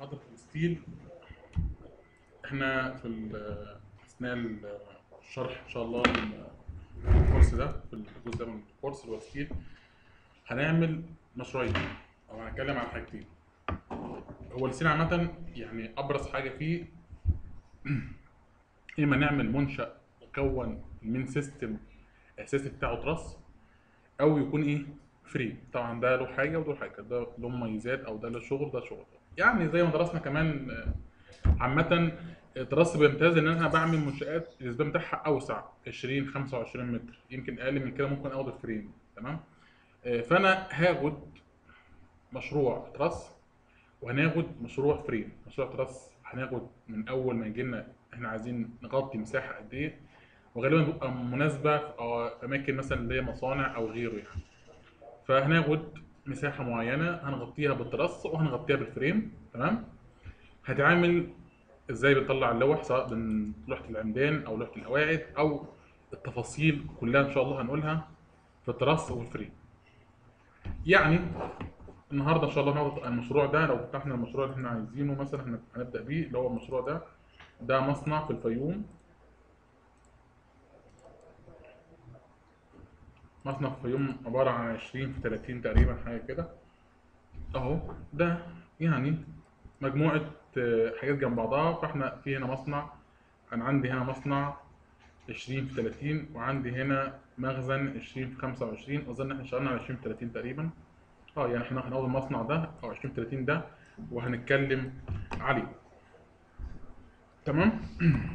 محطه الستيل احنا في ال- اثناء الشرح ان شاء الله الكورس ده في الجزء ده من الكورس اللي هو ستيل هنعمل مشروعين او هنتكلم عن حاجتين هو الستيل عامه يعني ابرز حاجه فيه اما نعمل منشا مكون من سيستم الاساسي بتاعه تراس او يكون ايه فري طبعا ده له حاجه وده حاجه ده له مميزات او ده له شغل ده شغل يعني زي ما درسنا كمان آه، عامه درست بامتياز ان انا بعمل منشات الاسبان بتاعها اوسع 20 25 متر يمكن اقل من كده ممكن اخد الفريم تمام آه، فانا هاخد مشروع تراس وهناخد مشروع فريم مشروع تراس هناخد من اول ما يجي لنا احنا عايزين نغطي مساحه قد ايه وغالبا بتبقى مناسبه في آه، اماكن مثلا اللي هي مصانع او غيره يعني فهناخد مساحه معينه هنغطيها بالترس وهنغطيها بالفريم تمام هتعامل ازاي بنطلع اللوح سواء من لوحه العمدان او لوحه القواعد او التفاصيل كلها ان شاء الله هنقولها في الترس والفريم يعني النهارده ان شاء الله ناخد المشروع ده لو فتحنا المشروع اللي احنا عايزينه مثلا هن- هنبدا بيه اللي هو المشروع ده ده مصنع في الفيوم مصنع في الفيوم عباره عن 20 في 30 تقريبا حاجه كده اهو ده يعني مجموعه آه، حاجات جنب بعضها فاحنا في هنا مصنع انا عندي هنا مصنع 20 في 30 وعندي هنا مخزن 20 في 25 اظن احنا اشتغلنا على 20 في 30 تقريبا اه يعني احنا هناخد المصنع ده او 20 في 30 ده وهنتكلم عليه تمام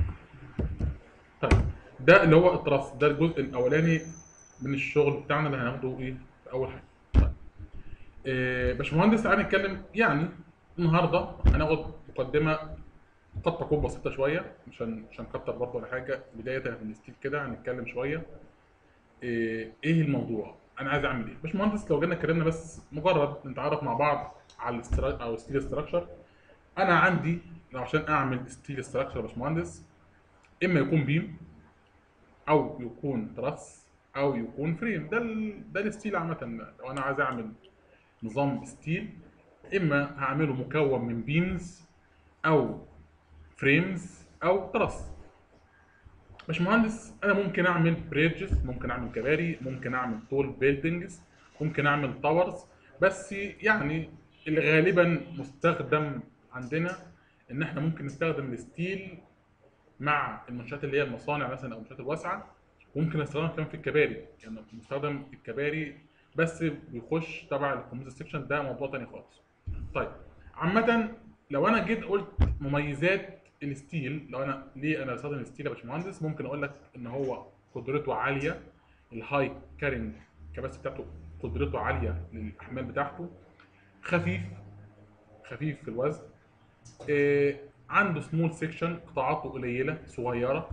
طيب ده اللي هو التراس ده الجزء الاولاني من الشغل بتاعنا اللي هناخده ايه في اول حاجه طيب إيه باشمهندس تعالى نتكلم يعني النهارده هناخد مقدمه قد تكون بسيطه شويه مش هن- مش هنكتر برضه ولا حاجه بدايه من الستيل كده هنتكلم شويه إيه ايه الموضوع انا عايز اعمل ايه باشمهندس لو جينا اتكلمنا بس مجرد نتعرف مع بعض على الاسترا او ستيل ستراكشر انا عندي لو عشان اعمل ستيل ستراكشر يا باشمهندس اما يكون بيم او يكون تراس او يكون فريم ده ال... ده الستيل عامه لو انا عايز اعمل نظام ستيل اما هعمله مكون من بيمز او فريمز او تراس باشمهندس انا ممكن اعمل بريدجز ممكن اعمل كباري ممكن اعمل طول بيلدينجز ممكن اعمل تاورز بس يعني اللي غالبا مستخدم عندنا ان احنا ممكن نستخدم الستيل مع المنشات اللي هي المصانع مثلا او المنشات الواسعه ممكن استخدمها كمان في الكباري يعني نستخدم الكباري بس بيخش تبع الكومبوزيت سيكشن ده موضوع تاني خالص طيب عامة لو انا جيت قلت مميزات الستيل لو انا ليه انا بستخدم الستيل يا باشمهندس ممكن اقول لك ان هو قدرته عالية الهاي كارينج كباسيتي بتاعته قدرته عالية للاحمال بتاعته خفيف خفيف في الوزن إيه عنده سمول سيكشن قطاعاته قليلة صغيرة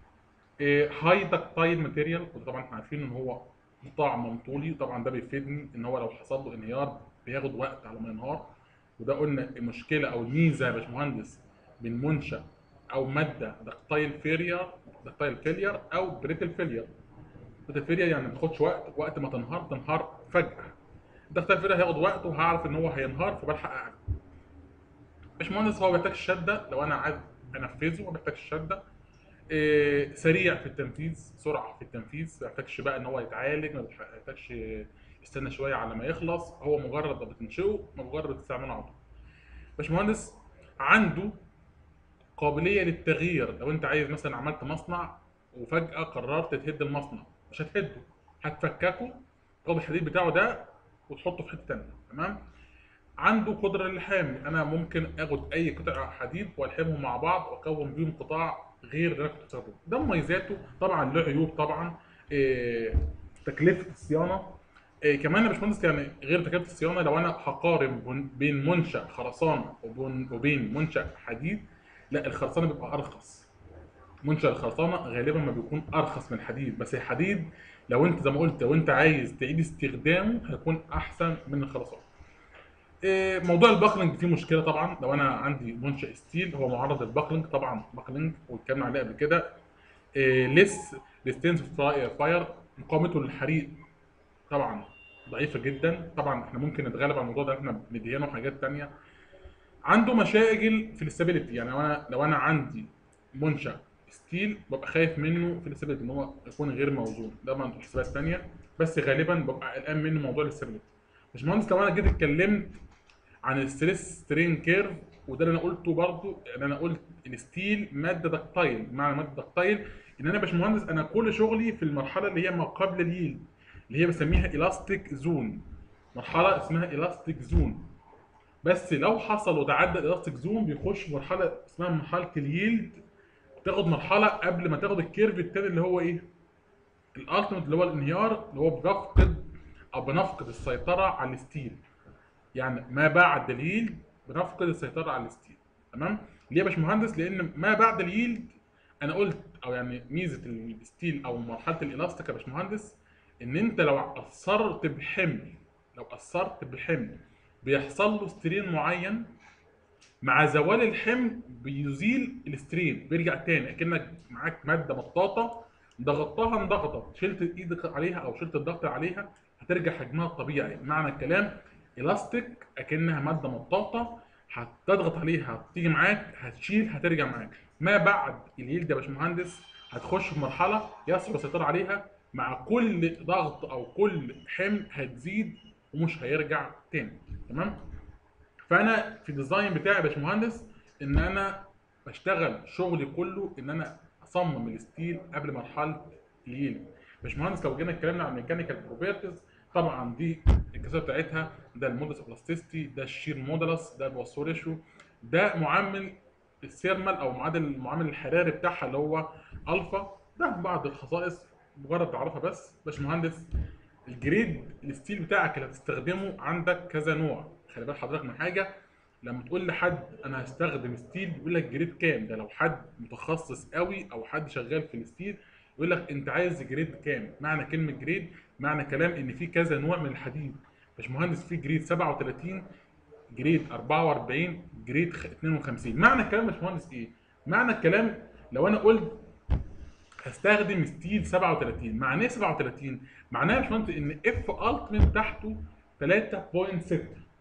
هاي دكتايل ماتيريال وطبعا احنا عارفين ان هو قطاع منطولي طبعا ده بيفيدني ان هو لو حصل له انهيار بياخد وقت على ما ينهار وده قلنا المشكله او الميزه يا باشمهندس من منشا او ماده دكتايل فيلير دكتايل فيلير او بريتل فيلير بريتل فيلير يعني ما تاخدش وقت وقت ما تنهار تنهار فجاه الدكتايل فيلير هياخد وقت وهعرف ان هو هينهار فبلحق اعمل باشمهندس هو بيحتاج شده لو انا عايز انفذه ما بيحتاجش شده إيه، سريع في التنفيذ سرعه في التنفيذ ما يحتاجش بقى ان هو يتعالج ما بيحتاجش يستنى شويه على ما يخلص هو مجرد ما بتنشئه مجرد تستعمله على طول باشمهندس عنده قابليه للتغيير لو انت عايز مثلا عملت مصنع وفجاه قررت تهد المصنع مش هتهده هتفككه تاخد الحديد بتاعه ده وتحطه في حته تانيه تمام عنده قدره للحام انا ممكن اخد اي قطع حديد والحمهم مع بعض واكون بيهم قطاع غير اللي انا كنت بستخدمه ده مميزاته طبعا له عيوب طبعا إيه تكلفه الصيانه إيه كمان يا باشمهندس يعني غير تكلفه الصيانه لو انا هقارن بين- بين منشا خرسانه وبين وبين منشا حديد لا الخرسانه بيبقى ارخص منشا الخرسانه غالبا ما بيكون ارخص من الحديد بس الحديد لو انت زي ما قلت لو انت عايز تعيد استخدامه هيكون احسن من الخرسانه إيه، موضوع الباكلينج فيه مشكله طبعا لو انا عندي منشا ستيل هو معرض للباكلينج طبعا باكلينج واتكلمنا عليه قبل كده ليس ريستنس فاير مقاومته للحريق طبعا ضعيفه جدا طبعا احنا ممكن نتغلب على الموضوع ده إن احنا ندهنه حاجات تانية عنده مشاكل في الاستابيليتي يعني لو انا لو انا عندي منشا ستيل ببقى خايف منه في الاستابيليتي ان هو يكون غير موزون ده من حسابات ثانيه بس غالبا ببقى قلقان منه موضوع الاستابيليتي باشمهندس لو انا جيت اتكلمت عن الستريس سترين كيرف وده اللي انا قلته برضو يعني انا قلت الستيل ماده دكتايل معنى ماده دكتايل ان انا يا باشمهندس انا كل شغلي في المرحله اللي هي ما قبل اليلد اللي هي بسميها الاستيك زون مرحله اسمها الاستيك زون بس لو حصل وتعدى الاستيك زون بيخش مرحله اسمها مرحله اليلد تاخد مرحله قبل ما تاخد الكيرف التاني اللي هو ايه الالتيميت اللي هو الانهيار اللي هو بنفقد او بنفقد السيطره على الستيل يعني ما بعد اليلد بنفقد السيطره على الستيل تمام ليه يا باشمهندس لان ما بعد اليلد انا قلت او يعني ميزه الستيل او مرحله الالاستيك يا باشمهندس ان انت لو اثرت بحمل لو اثرت بحمل بيحصل له سترين معين مع زوال الحمل بيزيل السترين بيرجع تاني اكنك معاك ماده مطاطه ضغطتها انضغطت شلت ايدك عليها او شلت الضغط عليها هترجع حجمها الطبيعي معنى الكلام الاستيك اكنها ماده مطاطه هتضغط عليها هتيجي معاك هتشيل هترجع معاك ما بعد اليلد يا باشمهندس هتخش في مرحله يصعب السيطره عليها مع كل ضغط او كل حمل هتزيد ومش هيرجع تاني تمام فانا في الديزاين بتاعي يا باشمهندس ان انا بشتغل شغلي كله ان انا اصمم الستيل قبل مرحله اليلد باشمهندس لو جينا اتكلمنا عن ميكانيكال بروبرتيز طبعا دي الجزء بتاعتها ده المودلس بلاستيستي ده الشير مودلس ده الوصول ريشيو ده معامل السيرمال او معادل المعامل الحراري بتاعها اللي هو الفا ده بعض الخصائص مجرد تعرفها بس باشمهندس الجريد الستيل بتاعك اللي هتستخدمه عندك كذا نوع خلي بال حضرتك من حاجه لما تقول لحد انا هستخدم ستيل بيقول لك جريد كام ده لو حد متخصص قوي او حد شغال في الستيل يقول لك انت عايز جريد كام معنى كلمه جريد معنى كلام ان في كذا نوع من الحديد باشمهندس في جريد 37 جريد 44 جريد 52 معنى الكلام يا باشمهندس ايه معنى الكلام لو انا قلت هستخدم ستيل 37 معناه ايه 37 معناه يا باشمهندس ان اف التيميت بتاعته 3.6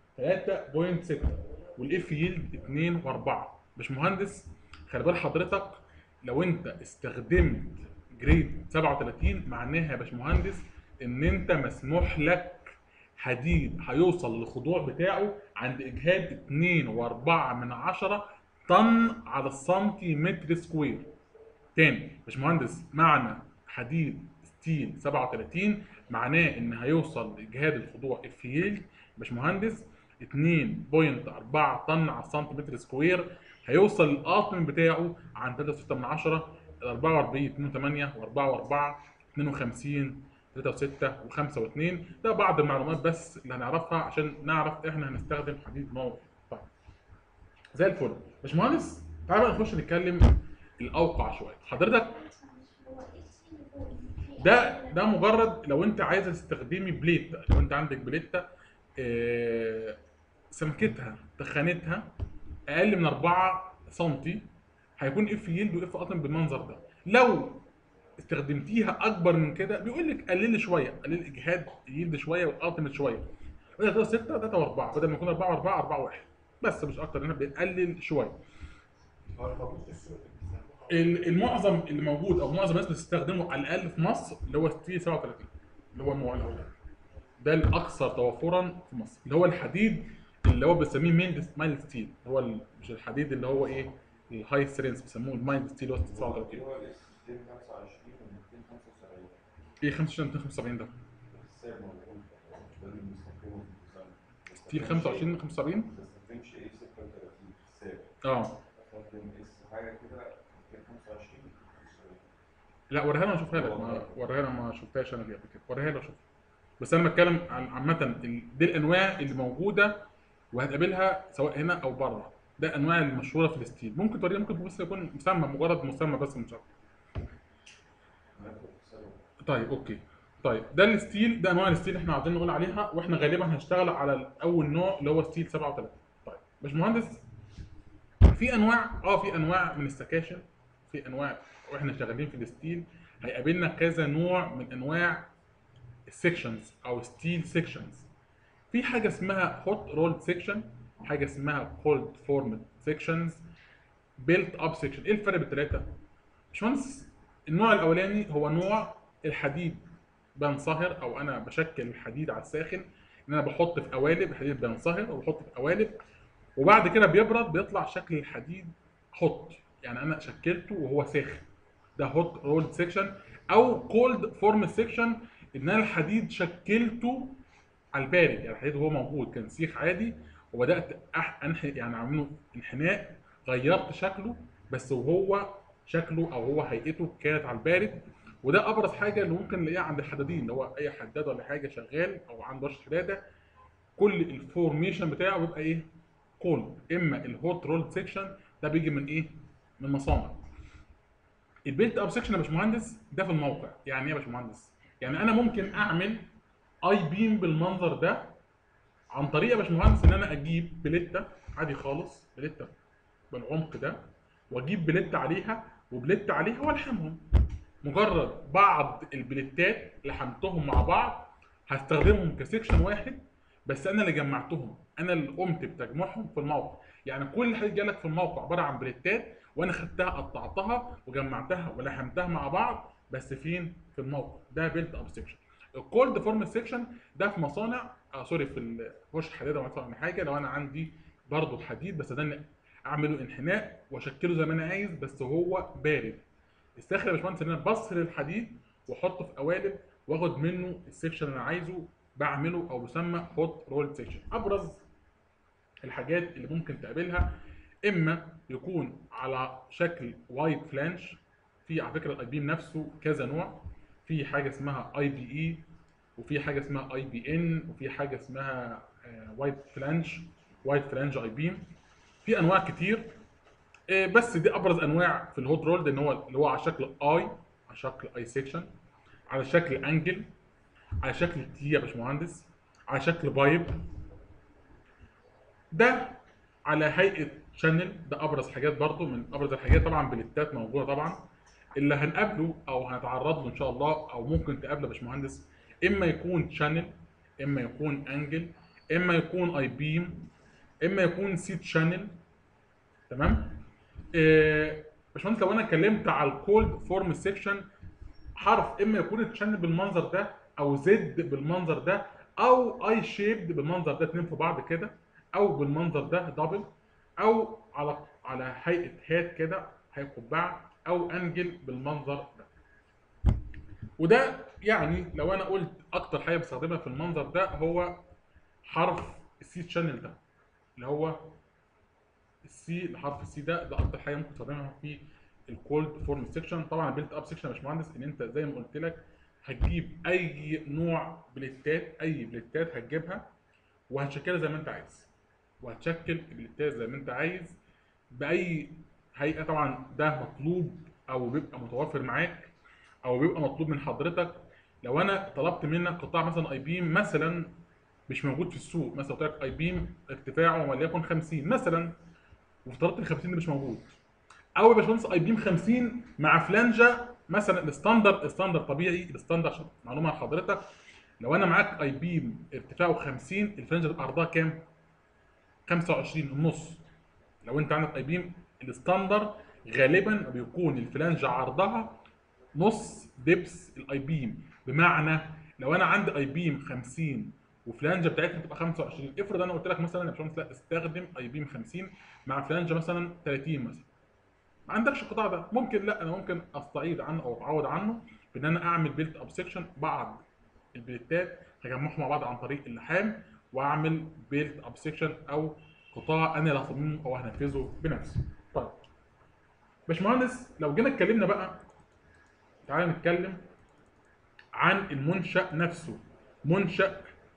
3.6 والاف يلد 2 و4 باشمهندس خلي بال حضرتك لو انت استخدمت جريد 37 معناها يا باشمهندس ان انت مسموح لك حديد هيوصل للخضوع بتاعه عند اجهاد 2 و4 من 10 طن على السنتيمتر سكوير تاني باشمهندس معنى حديد ستيل 37 معناه ان هيوصل لاجهاد الخضوع اف يلد باشمهندس 2.4 طن على السنتيمتر سكوير هيوصل الالتيميت بتاعه عند 3.6 من 10 ال 44 2 8 و4 و4 52 3 و6 و5 و2 ده بعض المعلومات بس اللي هنعرفها عشان نعرف احنا هنستخدم حديد نوع طيب زي الفل باشمهندس تعالى بقى نخش نتكلم الاوقع شويه حضرتك ده ده مجرد لو انت عايز تستخدمي بليت لو انت عندك بليته آه، سمكتها تخانتها اقل من 4 سم هيكون اف يلد واف اطم بالمنظر ده لو استخدمتيها اكبر من كده بيقول لك قلل شويه قلل الاجهاد يلد شويه والالتيميت شويه بدل 6 3 و4 بدل ما يكون 4 و4 4 1 بس مش اكتر هنا بنقلل شويه ال- المعظم اللي موجود او معظم الناس بتستخدمه على الاقل في مصر اللي هو ستيل 37 اللي هو النوع الاول ده الاكثر توفرا في مصر اللي هو الحديد اللي هو بنسميه ميلد مايل ستيل اللي هو ال- مش الحديد اللي هو ايه الهاي سترينث بيسموه المايل ستيل اللي هو 37 هو الاس 225 و 275 ايه 25 275 ده السعر موجود ده اللي بنستخدمه في الديزاين ستيل 25 75 ما بستخدمش ايه 36 في السعر اه بستخدم اس حاجه كده 225 75 لا وريها لنا اشوفها لك ما وريها لنا ما شفتهاش انا دي قبل كده وريها لي اشوفها بس انا بتكلم عن عامه ال- دي الانواع اللي موجوده وهتقابلها سواء هنا او بره ده الانواع المشهوره في الستيل ممكن توريها ممكن بس يكون مسمى مجرد مسمى بس مش اكتر هناخد سعر طيب اوكي طيب ده الستيل ده انواع الستيل احنا عاوزين نقول عليها واحنا غالبا هنشتغل على اول نوع اللي هو ستيل 37 طيب باشمهندس في انواع اه في انواع من السكاشن في انواع واحنا شغالين في الستيل هيقابلنا كذا نوع من انواع السكشنز او ستيل سكشنز في حاجه اسمها هوت رول سيكشن حاجه اسمها كولد فورم سيكشنز بيلت اب سيكشن ايه الفرق بالثلاثه باشمهندس النوع الاولاني هو نوع الحديد بنصهر او انا بشكل الحديد على الساخن ان انا بحط في قوالب الحديد بينصهر وبحط في قوالب وبعد كده بيبرد بيطلع شكل الحديد هوت يعني انا شكلته وهو ساخن ده هوت رولد سيكشن او كولد فورم سيكشن ان انا الحديد شكلته على البارد يعني الحديد وهو موجود كان سيخ عادي وبدات أح انحي يعني اعمله انحناء غيرت شكله بس وهو شكله او هو هيئته كانت على البارد وده ابرز حاجه اللي ممكن نلاقيها عند الحدادين اللي هو اي حداد ولا حاجه شغال او عنده ورشه حداده كل الفورميشن بتاعه بيبقى ايه كولد اما الهوت رولد سيكشن ده بيجي من ايه من مصانع البيلت اب سيكشن يا باشمهندس ده في الموقع يعني ايه يا باشمهندس يعني انا ممكن اعمل اي بيم بالمنظر ده عن طريق يا باشمهندس ان انا اجيب بليته عادي خالص بليته بالعمق ده واجيب بليته عليها وبليته عليها والحمهم مجرد بعض البليتات لحمتهم مع بعض هستخدمهم كسيكشن واحد بس انا اللي جمعتهم انا اللي قمت بتجميعهم في الموقع يعني كل حاجه جالك في الموقع عباره عن بليتات وانا خدتها قطعتها وجمعتها ولحمتها مع بعض بس فين في الموقع ده بيلت اب سيكشن الكولد فورم سيكشن ده في مصانع آه سوري في الورش الحديده مثلا حاجه لو انا عندي برضه الحديد بس ده اعمله انحناء واشكله زي ما انا عايز بس هو بارد الساخن يا باشمهندس ان انا بصهر الحديد واحطه في قوالب واخد منه السكشن اللي انا عايزه بعمله او يسمى هوت رول سيكشن ابرز الحاجات اللي ممكن تقابلها اما يكون على شكل وايت فلانش في على فكره الاي بيم نفسه كذا نوع في حاجه اسمها اي بي اي وفي حاجه اسمها اي بي ان وفي حاجه اسمها وايت فلانش وايت فلانج اي بيم في انواع كتير بس دي ابرز انواع في الهوت رولد ان هو اللي هو على شكل اي على شكل اي سيكشن على شكل انجل على شكل تي يا باشمهندس على شكل بايب ده على هيئه شانل ده ابرز حاجات برضو من ابرز الحاجات طبعا بليتات موجوده طبعا اللي هنقابله او هنتعرض له ان شاء الله او ممكن تقابله يا باشمهندس اما يكون شانل اما يكون انجل اما يكون اي بيم اما يكون سيت شانل تمام إيه باشمهندس لو انا اتكلمت على الكولد فورم سيكشن حرف اما يكون الشانل بالمنظر ده او زد بالمنظر ده او اي شيبد بالمنظر ده اتنين في بعض كده او بالمنظر ده دبل او على على هيئه هات كده هيئه قبعه او انجل بالمنظر ده وده يعني لو انا قلت اكتر حاجه بستخدمها في المنظر ده هو حرف السي شانل ده اللي هو السي الحرف السي ده ده اكتر حاجه ممكن تستخدمها في الكولد فورم سيكشن طبعا البيلت اب سيكشن يا باشمهندس ان انت زي ما قلت لك هتجيب اي نوع بليتات اي بليتات هتجيبها وهتشكلها زي ما انت عايز وهتشكل البليتات زي ما انت عايز باي هيئه طبعا ده مطلوب او بيبقى متوفر معاك او بيبقى مطلوب من حضرتك لو انا طلبت منك قطاع مثلا اي بيم مثلا مش موجود في السوق مثلا قلت لك اي بيم ارتفاعه وليكن 50 مثلا وافترضت ال 50 ده مش موجود او يا باشمهندس اي بيم 50 مع فلانجه مثلا الستاندرد الستاندرد طبيعي الستاندرد عشان معلومه لحضرتك لو انا معاك اي بيم ارتفاعه 50 الفلانجه تبقى عرضها كام؟ 25 النص لو انت عندك اي بيم الستاندرد غالبا بيكون الفلانجه عرضها نص دبس الاي بيم بمعنى لو انا عندي اي بيم 50 وفلانجه بتاعتها تبقى 25 افرض انا قلت لك مثلا يا باشمهندس لا استخدم اي بيم 50 مع فلانجه مثلا 30 مثلا ما عندكش القطاع ده ممكن لا انا ممكن استعيد عنه او اتعوض عنه بان انا اعمل بيلت اب سيكشن بعض البليتات هجمعهم مع بعض عن طريق اللحام واعمل بيلت اب سيكشن او قطاع انا اللي هصممه او هنفذه بنفسي طيب باشمهندس لو جينا اتكلمنا بقى تعالى نتكلم عن المنشأ نفسه منشأ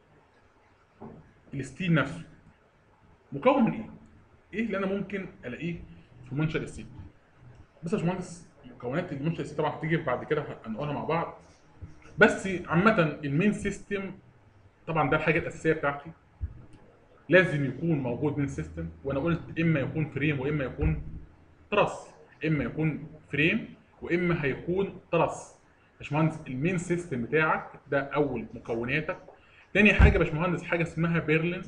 الستيل نفسه مكون من ايه؟ ايه اللي انا ممكن الاقيه في منشأ الستيل؟ بص يا باشمهندس مكونات المنشأ الستيل طبعا هتيجي بعد كده هنقولها مع بعض بس عامة المين سيستم طبعا ده الحاجة الأساسية بتاعتي لازم يكون موجود مين سيستم وانا قلت اما يكون فريم واما يكون تراس اما يكون فريم واما هيكون تراس باشمهندس المين سيستم بتاعك ده اول مكوناتك تاني حاجه باشمهندس حاجه اسمها بيرلين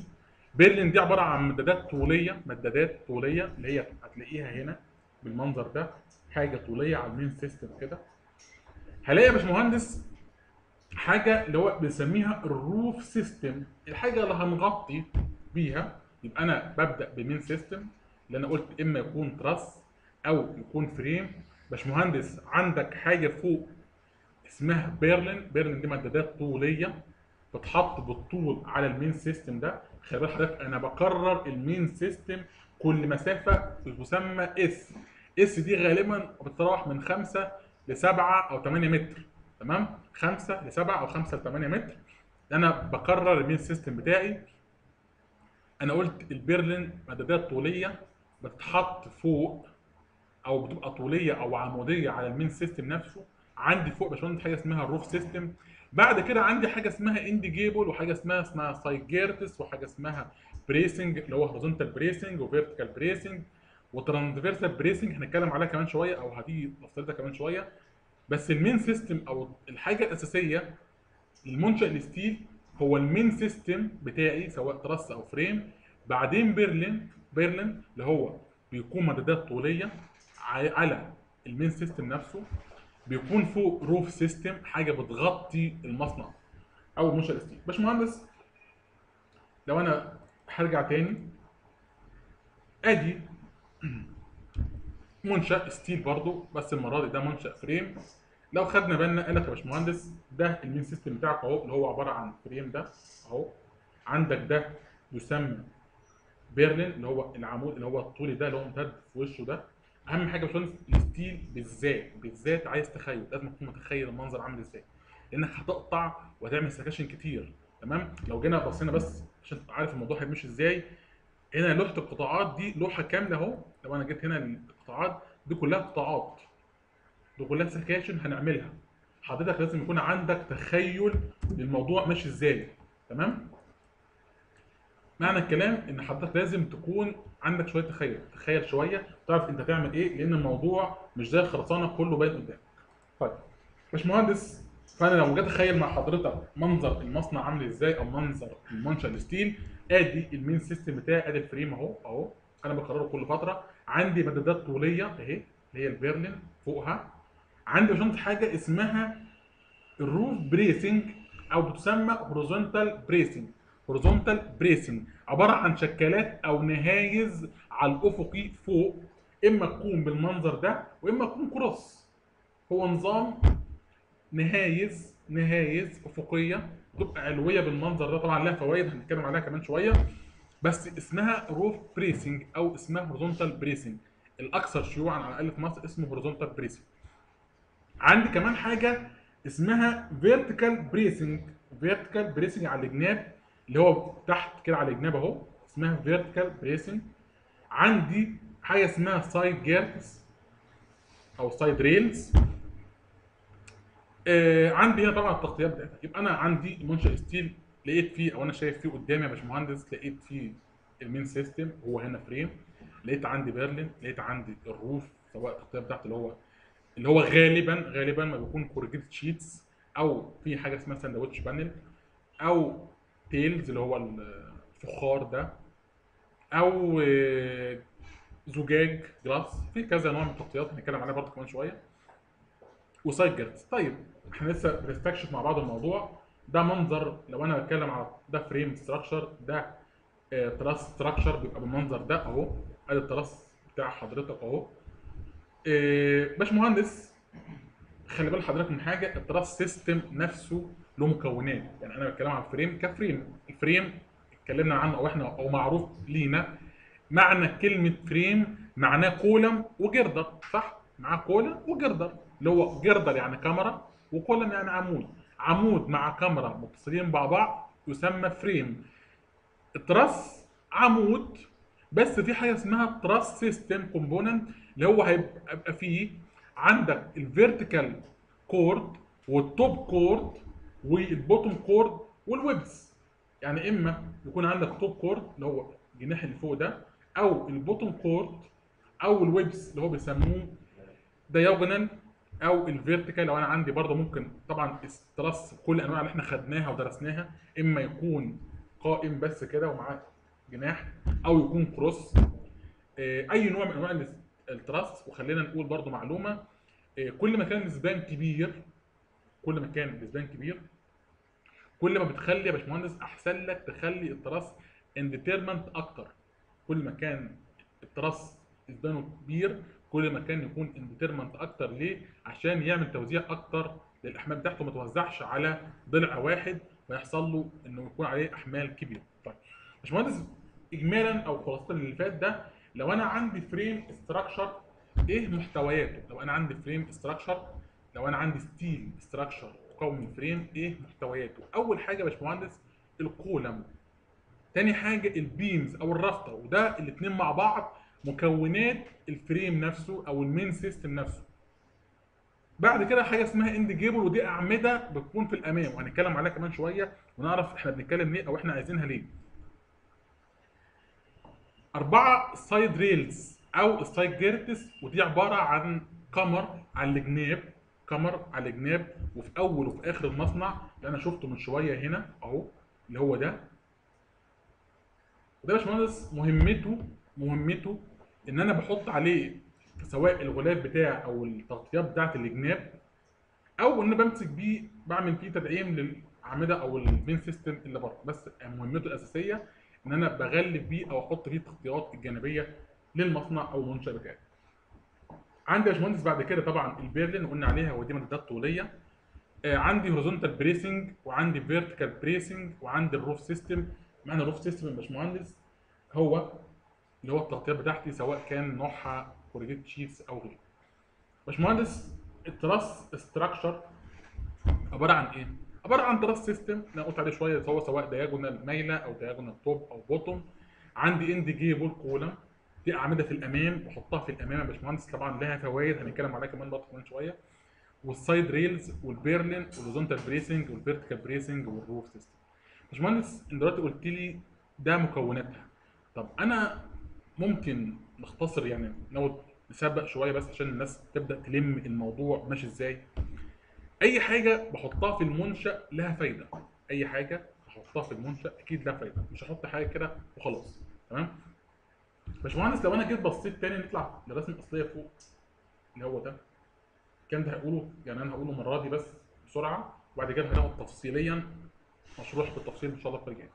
بيرلين دي عباره عن مدادات طوليه مدادات طوليه اللي هي هتلاقيها هنا بالمنظر ده حاجه طوليه على المين سيستم كده هلاقي يا باشمهندس حاجه اللي هو بنسميها الروف سيستم الحاجه اللي هنغطي بيها يبقى انا ببدا بمين سيستم اللي انا قلت اما يكون تراس او يكون فريم باشمهندس عندك حاجه فوق اسمها بيرلين بيرلين دي مدادات طوليه بتحط بالطول على المين سيستم ده خلي بالك حضرتك انا بكرر المين سيستم كل مسافه تسمى اس اس دي غالبا بتتراوح من 5 ل 7 او 8 متر تمام 5 ل 7 او 5 ل 8 متر انا بكرر المين سيستم بتاعي انا قلت البرلين مدادات طوليه بتتحط فوق او بتبقى طوليه او عموديه على المين سيستم نفسه عندي فوق باشمهندس حاجه اسمها الروف سيستم بعد كده عندي حاجه اسمها اندي جيبل وحاجه اسمها اسمها سايجيرتس وحاجه اسمها بريسنج اللي هو هوريزونتال بريسنج وفيرتيكال بريسنج وترانسفيرسال بريسنج هنتكلم عليها كمان شويه او هتيجي تفصيلتها كمان شويه بس المين سيستم او الحاجه الاساسيه للمنشا الستيل هو المين سيستم بتاعي سواء ترس او فريم بعدين بيرلين بيرلين اللي هو بيكون مدادات طوليه ع- على المين سيستم نفسه بيكون فوق روف سيستم حاجه بتغطي المصنع او المنشا الستيل باشمهندس لو انا هرجع تاني ادي منشا ستيل برضو بس المره دي ده منشا فريم لو خدنا بالنا قال لك يا باشمهندس ده المين سيستم بتاعك اهو اللي هو عباره عن فريم ده اهو عندك ده يسمى بيرلين اللي هو العمود اللي هو الطولي ده اللي هو ممتد في وشه ده اهم حاجه يا باشمهندس الستيل بالذات بالذات عايز تخيل لازم تكون متخيل المنظر عامل ازاي لانك هتقطع وهتعمل سكاشن كتير تمام لو جينا بصينا بس عشان تبقى عارف الموضوع هيمشي ازاي هنا لوحه القطاعات دي لوحه كامله اهو لو انا جيت هنا القطاعات دي كلها قطاعات دي كلها سكاشن هنعملها حضرتك لازم يكون عندك تخيل للموضوع ماشي ازاي تمام معنى الكلام ان حضرتك لازم تكون عندك شويه تخيل تخيل شويه تعرف انت تعمل ايه لان الموضوع مش زي الخرسانه كله باين قدامك طيب باشمهندس فانا لو جيت اتخيل مع حضرتك منظر المصنع عامل ازاي او منظر المنشا الستيل ادي المين سيستم بتاعي ادي الفريم اهو اهو انا بكرره كل فتره عندي مدادات طوليه اهي اللي هي البيرلين فوقها عندي باشمهندس حاجه اسمها الروف بريسنج او بتسمى هوريزونتال بريسنج هوريزونتال بريسنج عباره عن شكلات او نهايز على الافقي فوق اما تكون بالمنظر ده واما تكون كروس هو نظام نهايز نهايز افقيه تبقى علويه بالمنظر ده طبعا لها فوائد هنتكلم عليها كمان شويه بس اسمها روف بريسنج او اسمها هوريزونتال بريسنج الاكثر شيوعا على الاقل في مصر اسمه هوريزونتال بريسنج عندي كمان حاجه اسمها فيرتيكال بريسنج فيرتيكال بريسنج على الجناب اللي هو تحت كده على الجناب اهو اسمها فيرتيكال بريسنج عندي حاجه اسمها سايد جيرتس او سايد ريلز آه عندي هنا طبعا التغطيات بتاعتها يبقى انا عندي منشا ستيل لقيت فيه او انا شايف فيه قدامي يا باشمهندس لقيت فيه المين سيستم هو هنا فريم لقيت عندي بيرلين لقيت عندي الروف سواء التغطيه بتاعته اللي هو اللي هو غالبا غالبا ما بيكون كورجيت شيتس او في حاجه اسمها ساندوتش بانل او تيلز اللي هو الفخار ده او آه، زجاج جلاس في كذا نوع من التغطيات هنتكلم عليها برضه كمان شويه وسايد جيردز طيب احنا لسه بنستكشف مع بعض الموضوع ده منظر لو انا بتكلم على ده فريم ستراكشر ده آه، تراس ستراكشر بيبقى بالمنظر ده اهو ادي التراس بتاع حضرتك اهو آه، باشمهندس خلي بال حضرتك من حاجه التراس سيستم نفسه له مكونات يعني انا بتكلم عن الفريم كفريم الفريم اتكلمنا عنه او احنا او معروف لينا معنى كلمه فريم معناه كولم وجردر صح معاه كولم وجردر اللي هو جردر يعني كاميرا وكولم يعني عمود عمود مع كاميرا متصلين مع بعض يسمى فريم التراس عمود بس في حاجه اسمها تراس سيستم كومبوننت اللي هو هيبقى يبقى فيه عندك الفيرتيكال كورد والتوب كورد والبوتوم كورد والويبس يعني اما يكون عندك توب كورد اللي هو الجناح اللي فوق ده او البوتوم كورد او الويبس اللي هو بيسموه دايجونال او الفيرتيكال لو انا عندي برضه ممكن طبعا التراس كل الانواع اللي احنا خدناها ودرسناها اما يكون قائم بس كده ومعاه جناح او يكون كروس آه، اي نوع من انواع الاس- التراس وخلينا نقول برضو معلومه آه، كل ما كان الاسبان كبير كل ما كان الاسبان كبير كل ما بتخلي يا باشمهندس احسن لك تخلي التراس انديترمنت اكتر كل ما كان التراس اسبانه كبير كل ما كان يكون انديترمنت اكتر ليه عشان يعمل توزيع اكتر للاحمال بتاعته ما توزعش على ضلع واحد ويحصل له انه يكون عليه احمال كبيره طيب باشمهندس اجمالا او خلاصه اللي فات ده لو انا عندي فريم استراكشر ايه محتوياته لو انا عندي فريم استراكشر لو انا عندي ستيل استراكشر مكون من فريم ايه محتوياته اول حاجه يا باشمهندس الكولم تاني حاجه البيمز او الرافتر وده الاثنين مع بعض مكونات الفريم نفسه او المين سيستم نفسه بعد كده حاجه اسمها اند جيبل ودي اعمده بتكون في الامام وهنتكلم عليها كمان شويه ونعرف احنا بنتكلم ليه او احنا عايزينها ليه أربعة سايد ريلز أو السايد جيرتس ودي عبارة عن كمر على الجناب كمر على الجناب وفي أول وفي آخر المصنع اللي أنا شفته من شوية هنا أهو اللي هو ده وده يا باشمهندس مهمته مهمته إن أنا بحط عليه سواء الغلاف بتاعي أو التغطيات بتاعت الجناب أو إن أنا بمسك بيه بعمل فيه تدعيم للأعمدة أو المين سيستم اللي بره بس مهمته الأساسية ان انا بغلف بيه او احط فيه التغطيات الجانبيه للمصنع او المنشا بتاعي. عندي يا باشمهندس بعد كده طبعا البيرلين قلنا عليها ودي مدادات طوليه. آه عندي هوريزونتال بريسنج وعندي فيرتيكال بريسنج وعندي الروف سيستم معنى الروف سيستم يا باشمهندس هو اللي هو التغطيات بتاعتي سواء كان نوعها كوريجيت شيتس او غيره. باشمهندس التراس ستراكشر عباره عن ايه؟ عباره عن تراس سيستم انا قلت عليه شويه هو سواء دياجونال مايله او دياجونال توب او بوتوم عندي اند جيبل كولم دي اعمده في الامام بحطها في الامام يا باشمهندس طبعا لها فوائد هنتكلم عليها كمان برضه كمان شويه والسايد ريلز والبيرلين والهوريزونتال بريسنج والفيرتيكال بريسنج والروف سيستم باشمهندس انت دلوقتي قلت لي ده مكوناتها طب انا ممكن نختصر يعني نقعد نسبق شويه بس عشان الناس تبدا تلم الموضوع ماشي ازاي اي حاجه بحطها في المنشا لها فايده اي حاجه هحطها في المنشا اكيد لها فايده مش هحط حاجه كده وخلاص تمام باشمهندس لو انا جيت بصيت تاني نطلع للرسم الاصليه فوق اللي هو ده الكلام ده هقوله يعني انا هقوله المره دي بس بسرعه وبعد كده هناخد تفصيليا مشروح بالتفصيل ان شاء الله في الجاي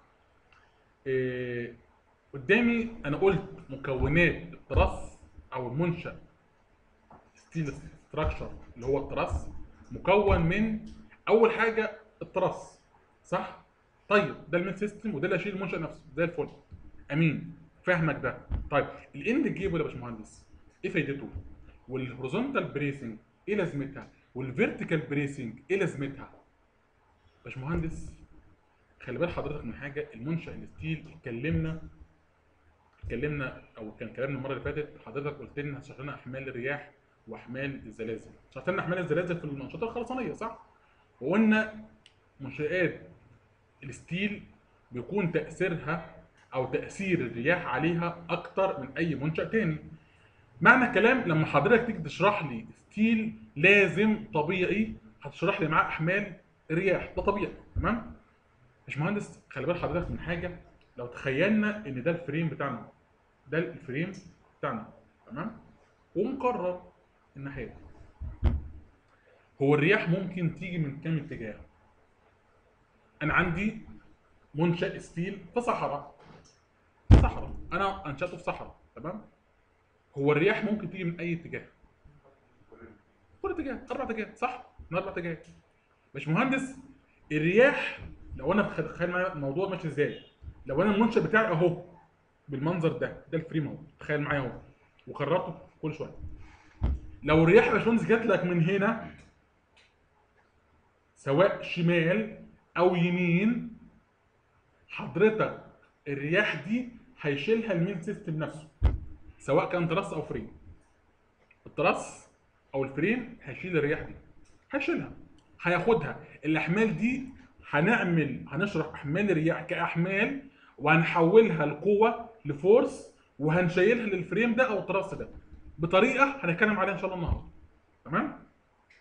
إيه قدامي انا قلت مكونات التراس او المنشا ستيل ستراكشر اللي هو التراس مكون من اول حاجه التراس صح طيب ده المين سيستم وده اللي هيشيل المنشا نفسه زي الفل امين فاهمك ده طيب الاند جيبل يا باشمهندس ايه فايدته والهوريزونتال بريسنج ايه لازمتها والفيرتيكال بريسنج ايه لازمتها باشمهندس خلي بال حضرتك من حاجه المنشا الستيل اتكلمنا اتكلمنا او كان كلامنا المره اللي فاتت حضرتك قلت لنا هتشرح لنا احمال الرياح واحمال الزلازل شرحت لنا احمال الزلازل في المنشطات الخرسانيه صح وقلنا منشآت الستيل بيكون تأثيرها أو تأثير الرياح عليها أكتر من أي منشأ تاني. معنى كلام لما حضرتك تيجي تشرح لي ستيل لازم طبيعي هتشرح لي معاه أحمال الرياح ده طبيعي تمام؟ باشمهندس خلي بال حضرتك من حاجة لو تخيلنا إن ده الفريم بتاعنا ده الفريم بتاعنا تمام؟ ومقرر الناحية دي. هو الرياح ممكن تيجي من كام اتجاه؟ انا عندي منشا ستيل في صحراء صحراء انا انشاته في صحراء تمام هو الرياح ممكن تيجي من اي اتجاه كل اتجاه اربع اتجاهات صح من اربع اتجاهات مش مهندس الرياح لو انا تخيل معايا الموضوع ماشي ازاي لو انا المنشا بتاعي اهو بالمنظر ده ده الفريم اهو تخيل معايا اهو وكررته كل شويه لو الرياح يا باشمهندس جات لك من هنا سواء شمال او يمين حضرتك الرياح دي هيشيلها المين سيستم نفسه سواء كان تراس او فريم التراس او الفريم هيشيل الرياح دي هيشيلها هياخدها الاحمال دي هنعمل هنشرح احمال الرياح كاحمال وهنحولها لقوه لفورس وهنشيلها للفريم ده او التراس ده بطريقه هنتكلم عليها ان شاء الله النهارده تمام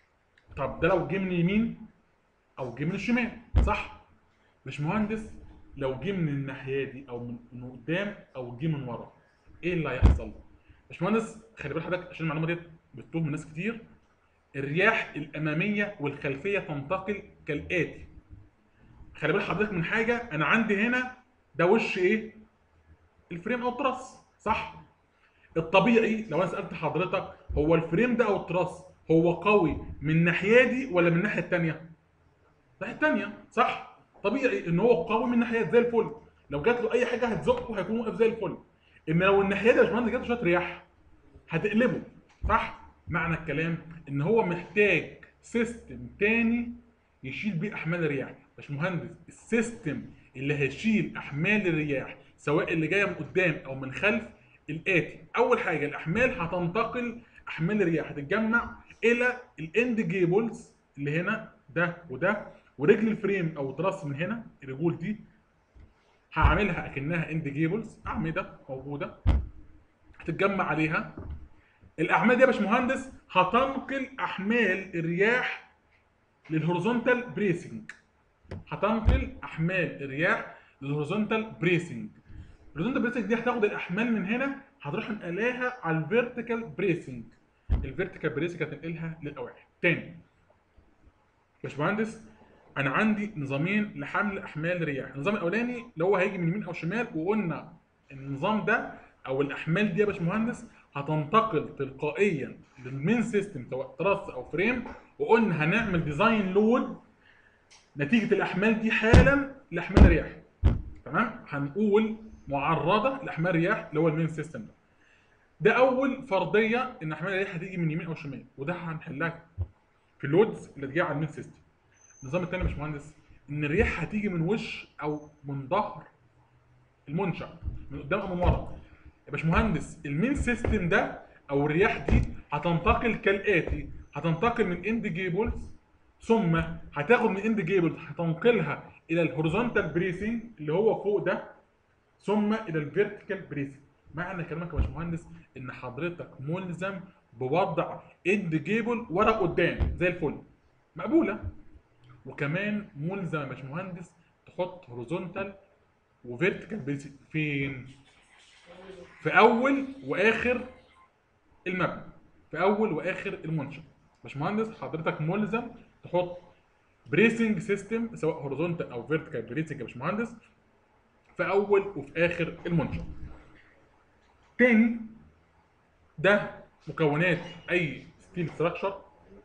طب ده لو جه من يمين او جه من الشمال صح مش مهندس لو جه من الناحيه دي او من من قدام او جه من ورا ايه اللي هيحصل باشمهندس خلي بالك حضرتك عشان المعلومه ديت بتتوه من ناس كتير الرياح الاماميه والخلفيه تنتقل كالاتي خلي بالك حضرتك من حاجه انا عندي هنا ده وش ايه الفريم او التراس صح الطبيعي لو انا سالت حضرتك هو الفريم ده او التراس هو قوي من الناحيه دي ولا من الناحيه الثانيه الناحيه الثانيه صح طبيعي ان هو قوي من ناحيه زي الفل لو جات له اي حاجه هتزقه هيكون واقف زي الفل ان لو الناحيه دي يا باشمهندس جات له شويه رياح هتقلبه صح معنى الكلام ان هو محتاج سيستم تاني يشيل بيه احمال الرياح باشمهندس السيستم اللي هيشيل احمال الرياح سواء اللي جايه من قدام او من خلف الاتي اول حاجه الاحمال هتنتقل احمال الرياح هتتجمع الى الاند جيبلز اللي هنا ده وده ورجل الفريم او تراس من هنا الرجول دي هعملها اكنها اند جيبلز اعمده موجوده هتتجمع عليها الاحمال دي يا باشمهندس هتنقل احمال الرياح للهوريزونتال بريسنج هتنقل احمال الرياح للهوريزونتال بريسنج الهوريزونتال بريسنج دي هتاخد الاحمال من هنا هتروح نقلاها على الفيرتيكال بريسنج الفيرتيكال بريسنج هتنقلها للاواعي تاني باشمهندس انا عندي نظامين لحمل احمال الرياح النظام الاولاني اللي هو هيجي من يمين او شمال وقلنا النظام ده او الاحمال دي يا باشمهندس هتنتقل تلقائيا للمين سيستم سواء تراس او فريم وقلنا هنعمل ديزاين لود نتيجه الاحمال دي حالا لاحمال الرياح تمام هنقول معرضه لاحمال الرياح اللي هو المين سيستم ده ده اول فرضيه ان احمال الرياح هتيجي من يمين او شمال وده هنحلها في اللودز اللي هتجي على المين سيستم النظام الثاني يا باشمهندس ان الرياح هتيجي من وش او من ظهر المنشا من قدام او من ورا يا باشمهندس المين سيستم ده او الرياح دي هتنتقل كالاتي هتنتقل من اند جيبلز ثم هتاخد من اند جيبلز هتنقلها الى الهوريزونتال بريسنج اللي هو فوق ده ثم الى الفيرتيكال بريسنج معنى كلامك يا باشمهندس ان حضرتك ملزم بوضع اند جيبل ورا قدام زي الفل مقبوله وكمان ملزم يا باشمهندس تحط هوريزونتال وفيرتيكال بريسنج فين؟ في اول واخر المبنى في اول واخر المنشا باشمهندس حضرتك ملزم تحط بريسنج سيستم سواء هوريزونتال او فيرتيكال بريسنج يا باشمهندس في اول وفي اخر المنشا تاني ده مكونات اي ستيل ستراكشر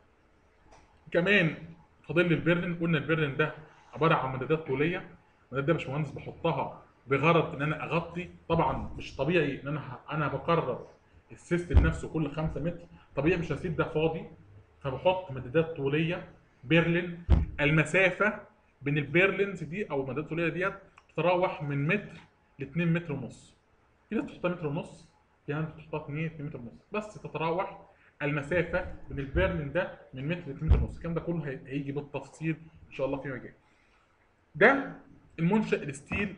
كمان فاضل لي البرلين قلنا البرلين ده عباره عن مدادات طوليه المدادات دي يا باشمهندس بحطها بغرض ان انا اغطي طبعا مش طبيعي ان انا ه- انا بقرر السيستم نفسه كل 5 متر طبيعي مش هسيب ده فاضي فبحط مدادات طوليه بيرلين المسافه بين البيرلينز دي او المدادات الطوليه ديت تتراوح من متر ل 2 متر ونص في ناس بتحطها متر ونص في ناس بتحطها 2 2 متر ونص بس تتراوح المسافه بين البيرلين ده من متر ل 2 متر ونص الكلام ده كله هي- هيجي بالتفصيل ان شاء الله فيما جاي ده المنشأ الستيل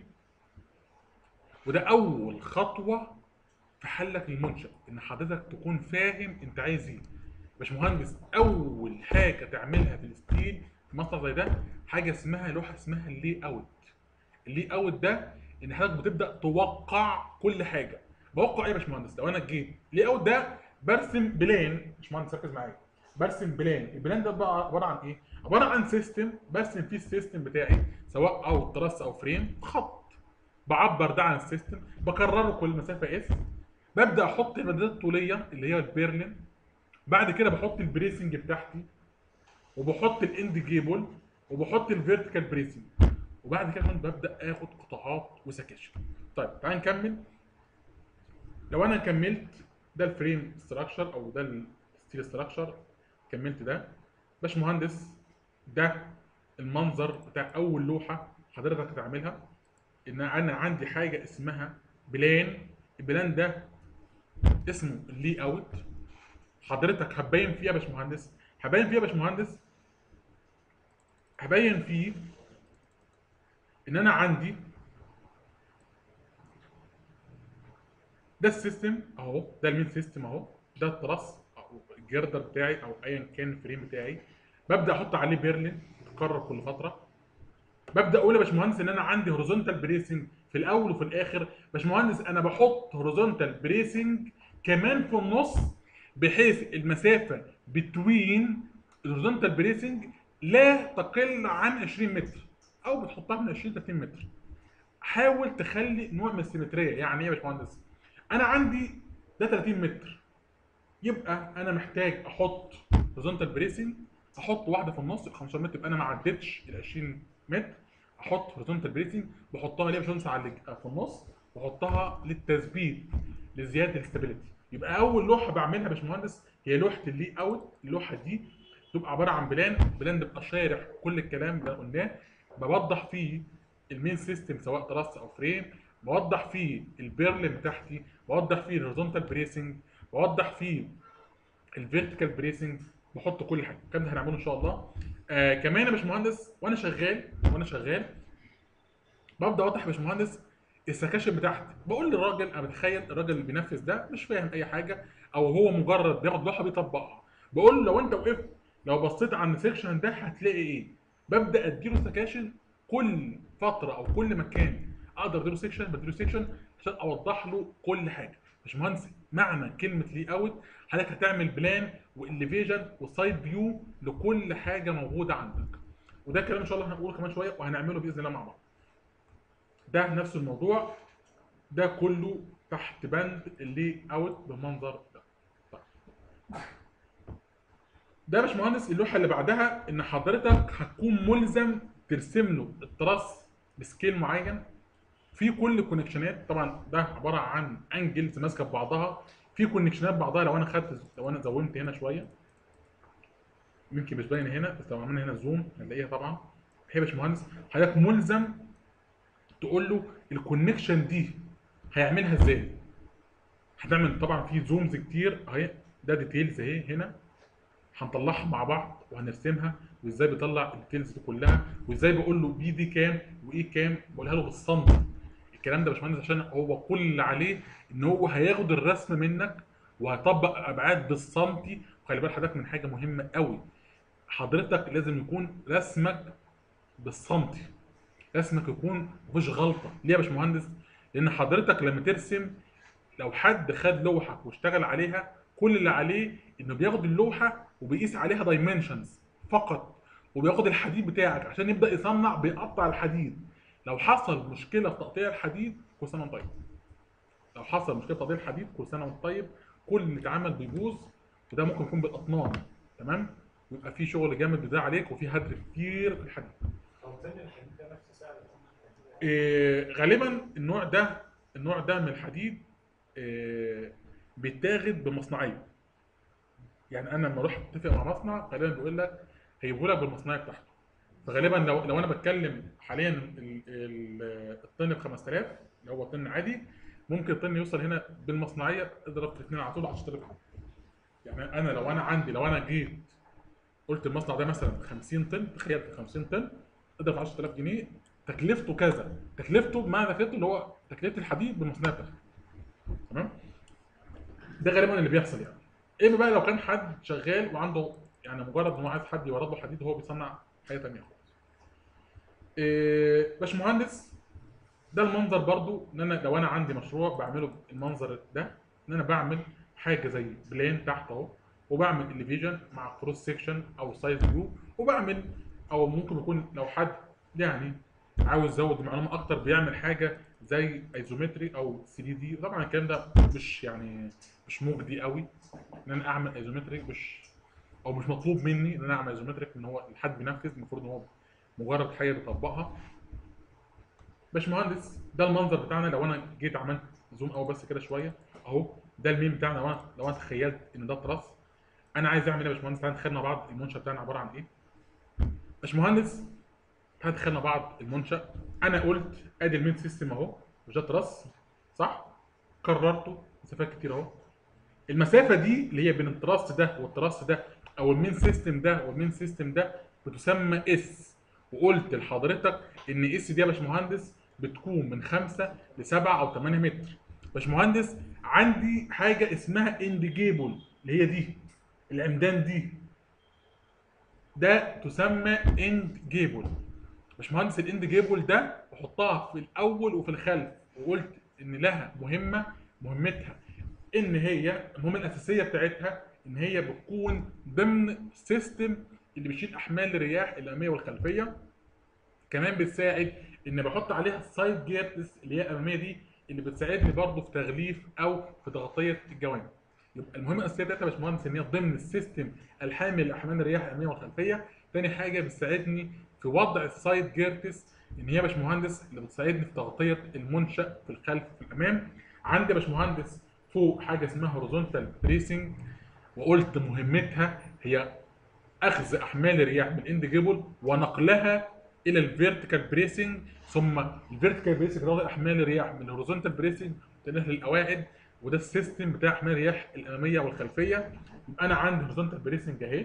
وده اول خطوه في حلك للمنشأ ان حضرتك تكون فاهم انت عايز ايه باشمهندس اول حاجه تعملها في الستيل في مصنع زي ده حاجه اسمها لوحه اسمها اللي اوت اللي اوت ده ان حضرتك بتبدا توقع كل حاجه بوقع ايه يا باشمهندس لو انا جيت لي اوت ده برسم بلان باشمهندس ركز معايا برسم بلان البلان ده بقى عباره عن ايه عباره عن سيستم برسم فيه السيستم بتاعي سواء او تراس او فريم خط بعبر ده عن السيستم بكرره كل مسافه اس ببدا احط المدادات الطوليه اللي هي البيرلين بعد كده بحط البريسنج بتاعتي وبحط الاند جيبل وبحط الفيرتيكال بريسنج وبعد كده كمان ببدا اخد قطاعات وسكاشن طيب تعال نكمل لو انا كملت ده الفريم ستراكشر او ده الستيل ستراكشر كملت ده باشمهندس ده المنظر بتاع اول لوحه حضرتك هتعملها ان انا عندي حاجه اسمها بلان البلان ده اسمه اللي اوت حضرتك هتبين فيه يا باشمهندس هبين فيه يا باشمهندس هبين فيه ان انا عندي ده السيستم اهو ده المين سيستم اهو ده التراس او الجردر بتاعي او ايا كان الفريم بتاعي ببدا احط عليه بيرلين تتكرر كل فتره ببدا اقول يا باشمهندس ان انا عندي هوريزونتال بريسنج في الاول وفي الاخر باشمهندس انا بحط هوريزونتال بريسنج كمان في النص بحيث المسافه بتوين الهوريزونتال بريسنج لا تقل عن 20 متر او بتحطها من 20 30 متر حاول تخلي نوع من السيمتريه يعني ايه يا باشمهندس انا عندي ده 30 متر يبقى انا محتاج احط هوريزونتال بريسنج احط واحده في النص يبقى 15 متر يبقى انا ما عدتش ال 20 متر احط هوريزونتال بريسنج بحطها ليه يا باشمهندس على اللي في النص واحطها للتثبيت لزياده الاستابيليتي يبقى اول لوحه بعملها يا باشمهندس هي لوحه اللي اوت اللوحه دي تبقى عباره عن بلان بلان بيبقى شارح كل الكلام اللي قلناه بوضح فيه المين سيستم سواء تراس او فريم بوضح فيه البيرل بتاعتي بوضح فيه الهوريزونتال بريسنج بوضح فيه الفيرتيكال بريسنج بحط كل حاجه الكلام ده هنعمله ان شاء الله آه كمان يا باشمهندس وانا شغال وانا شغال ببدا اوضح يا باشمهندس السكاشن بتاعتي بقول للراجل انا بتخيل الراجل اللي بينفذ ده مش فاهم اي حاجه او هو مجرد بياخد لوحه بيطبقها بقول له لو انت وقفت لو بصيت على السكشن ده هتلاقي ايه ببدا اديله سكاشن كل فتره او كل مكان اقدر اديله سكشن بديله سكشن عشان اوضح له كل حاجه باشمهندس معنى كلمه لي اوت حضرتك هتعمل بلان والليفيجن وسايد فيو لكل حاجه موجوده عندك وده كلام ان شاء الله هنقوله كمان شويه وهنعمله باذن الله مع بعض ده نفس الموضوع ده كله تحت بند اللي اوت بالمنظر ده طيب. ده يا باشمهندس اللوحه اللي بعدها ان حضرتك هتكون ملزم ترسم له التراس بسكيل معين في كل كونكشنات طبعا ده عباره عن انجلز ماسكه ببعضها في كونكشنات بعضها لو انا خدت لو انا زومت هنا شويه يمكن مش باين هنا بس لو عملنا هنا زوم هنلاقيها طبعا هي يا باشمهندس حضرتك ملزم تقول له الكونكشن دي هيعملها ازاي هتعمل طبعا في زومز كتير اهي ده ديتيلز اهي هنا هنطلعها مع بعض وهنرسمها وازاي بيطلع الديتيلز دي كلها وازاي بقول له بي دي كام وايه كام بقولها له بالسنتي الكلام ده يا باشمهندس عشان هو كل اللي عليه ان هو هياخد الرسم منك وهيطبق ابعاد بالسنتي وخلي بالك حضرتك من حاجه مهمه قوي حضرتك لازم يكون رسمك بالسنتي رسمك يكون مفيش غلطه ليه يا باشمهندس لان حضرتك لما ترسم لو حد خد لوحه واشتغل عليها كل اللي عليه انه بياخد اللوحه وبيقيس عليها دايمنشنز فقط وبياخد الحديد بتاعك عشان يبدا يصنع بيقطع الحديد لو حصل مشكله في تقطيع الحديد كل سنه وانت طيب لو حصل مشكله في تقطيع الحديد كل سنه وانت طيب كل اللي اتعمل بيبوظ وده ممكن يكون بالاطنان تمام ويبقى في شغل جامد بيضيع عليك وفي هدر كتير في الحديد او زي الحديد ده نفس سعر إيه غالبا النوع ده النوع ده من الحديد إيه بيتاخد بمصنعيه يعني انا لما اروح اتفق مع مصنع غالبا بيقول لك هيجيبوا لك بالمصنعيه بتاعته فغالبا لو لو انا بتكلم حاليا ال- ال- الطن ب 5000 اللي هو طن عادي ممكن الطن يوصل هنا بالمصنعيه اضرب في اثنين على طول 10000 يعني انا لو انا عندي لو انا جيت قلت المصنع ده مثلا 50 طن تخيل 50 طن اضرب في 10000 جنيه تكلفته كذا تكلفته بمعنى تكلفته اللي هو تكلفه الحديد بالمصنعيه بتاعته تمام ده غالبا اللي بيحصل يعني اما بقى لو كان حد شغال وعنده يعني مجرد ان هو عايز حد يورد له حديد هو بيصنع حاجه ثانيه خالص. إيه باشمهندس ده المنظر برضو ان انا لو انا عندي مشروع بعمله المنظر ده ان انا بعمل حاجه زي بلان تحت اهو وبعمل اليفيجن مع كروس سيكشن او سايز فيو وبعمل او ممكن يكون لو حد يعني عاوز يزود معلومه اكتر بيعمل حاجه زي ايزومتري او 3 دي طبعا الكلام ده مش يعني مش مجدي قوي ان انا اعمل ايزومتريك مش او مش مطلوب مني ان انا اعمل ايزومتريك ان هو الحد بينفذ المفروض ان هو مجرد حاجه بيطبقها باشمهندس ده المنظر بتاعنا لو انا جيت عملت زوم او بس كده شويه اهو ده الميم بتاعنا لو انا لو انا تخيلت ان ده تراس انا عايز اعمل ايه يا باشمهندس تعالى نتخيل مع بعض المنشا بتاعنا عباره عن ايه باشمهندس تعالى نتخيل مع بعض المنشا انا قلت ادي المين سيستم اهو مش ده تراس صح كررته مسافات كتير اهو المسافه دي اللي هي بين التراست ده والتراست ده او المين سيستم ده والمين سيستم ده بتسمى اس وقلت لحضرتك ان اس دي يا باشمهندس بتكون من 5 ل 7 او 8 متر باشمهندس عندي حاجه اسمها اند جيبل اللي هي دي العمدان دي ده تسمى اند جيبل باشمهندس الاند جيبل ده بحطها في الاول وفي الخلف وقلت ان لها مهمه مهمتها ان هي المهمه الاساسيه بتاعتها ان هي بتكون ضمن سيستم اللي بيشيل احمال الرياح الاماميه والخلفيه كمان بتساعد ان بحط عليها السايد جيرتس اللي هي الاماميه دي اللي بتساعدني برضه في تغليف او في تغطيه الجوانب يبقى المهمه الاساسيه بتاعتها يا باشمهندس ان هي ضمن السيستم الحامل لاحمال الرياح الاماميه والخلفيه تاني حاجه بتساعدني في وضع السايد جيرتس ان هي يا باشمهندس اللي بتساعدني في تغطيه المنشا في الخلف في الامام عندي يا باشمهندس فوق حاجه اسمها هوريزونتال بريسنج وقلت مهمتها هي اخذ احمال الرياح من الاند جيبل ونقلها الى الفيرتيكال بريسنج ثم الفيرتيكال بريسنج ده احمال الرياح من الهوريزونتال بريسنج تنقل للقواعد وده السيستم بتاع احمال الرياح الاماميه والخلفيه يبقى انا عندي هوريزونتال بريسنج اهي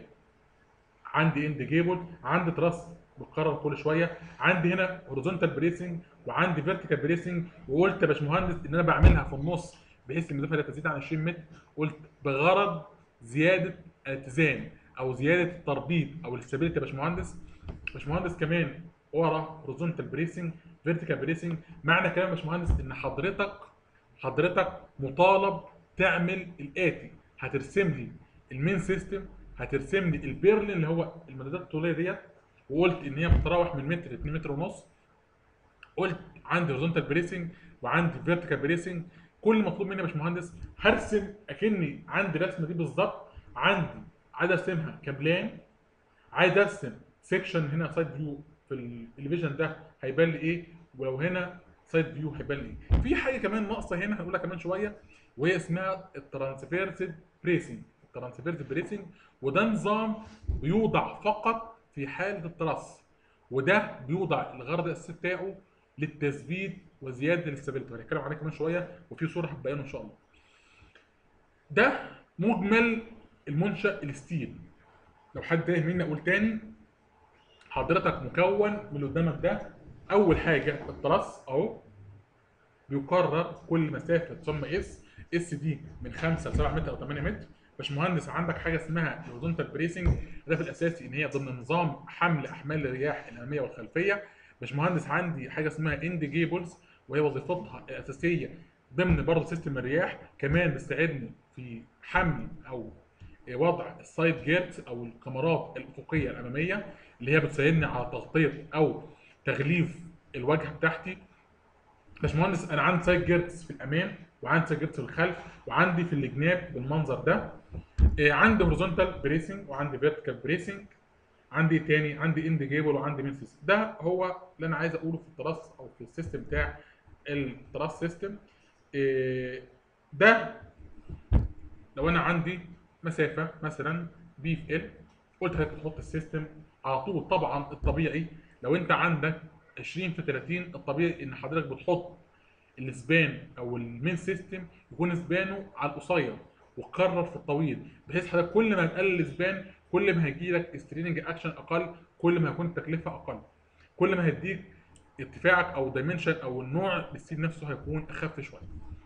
عندي اند جيبل عندي تراس بتكرر كل شويه عندي هنا هوريزونتال بريسنج وعندي فيرتيكال بريسنج وقلت يا باشمهندس ان انا بعملها في النص بحيث المسافه لا تزيد عن 20 متر قلت بغرض زياده الاتزان او زياده التربيط او الاستابيليتي يا باشمهندس باشمهندس كمان ورا هوريزونتال بريسنج فيرتيكال بريسنج معنى كلام يا باشمهندس ان حضرتك حضرتك مطالب تعمل الاتي هترسم لي المين سيستم هترسم لي البيرلين اللي هو المدادات الطوليه ديت وقلت ان هي بتتراوح من متر ل 2 متر ونص قلت عندي هوريزونتال بريسنج وعندي فيرتيكال بريسنج كل مطلوب مني يا باشمهندس هرسم اكني عندي الرسمه دي بالظبط عندي عايز ارسمها كبلان عايز ارسم سيكشن هنا سايد فيو في الاليفيشن ده هيبان لي ايه ولو هنا سايد فيو هيبان لي ايه في حاجه كمان ناقصه هنا هنقولها كمان شويه وهي اسمها الترانسفيرسد بريسنج الترانسفيرسد بريسنج وده نظام بيوضع فقط في حاله الترس وده بيوضع الغرض الاساسي بتاعه للتثبيت وزياده الاستابيليتي هنتكلم عليه كمان شويه وفي صوره هتبينه ان شاء الله ده مجمل المنشا الستيل لو حد تايه مني اقول تاني حضرتك مكون من اللي قدامك ده اول حاجه التراس اهو بيقرر كل مسافه تسمى اس اس دي من 5 ل 7 متر او 8 متر باشمهندس عندك حاجه اسمها الهوريزونتال بريسنج الهدف الاساسي ان هي ضمن نظام حمل احمال الرياح الاماميه والخلفيه باشمهندس عندي حاجه اسمها اند جيبلز وهي وظيفتها الاساسيه ضمن برضه سيستم الرياح كمان بتساعدني في حمل او وضع السايد جيرت او الكاميرات الافقيه الاماميه اللي هي بتساعدني على تغطيه او تغليف الواجهه بتاعتي باشمهندس انا عندي سايد جيرتس في الامام وعندي سايد جيرتس في الخلف وعندي في الجناب بالمنظر ده إيه، عندي هوريزونتال بريسنج وعندي فيرتيكال بريسنج عندي إيه تاني عندي اند جيبل وعندي مين سيستم ده هو اللي انا عايز اقوله في التراس او في السيستم بتاع التراس سيستم إيه، ده لو انا عندي مسافه مثلا بي في ال قلت لك تحط السيستم على طول طبعا الطبيعي لو انت عندك 20 في 30 الطبيعي ان حضرتك بتحط السبان او المين سيستم يكون سبانه على القصير وتكرر في الطويل بحيث حضرتك كل ما هتقلل السبان كل ما هيجي لك ستريننج اكشن اقل كل ما هيكون التكلفه اقل كل ما هيديك ارتفاعك او دايمنشن او النوع الستيل نفسه هيكون اخف شويه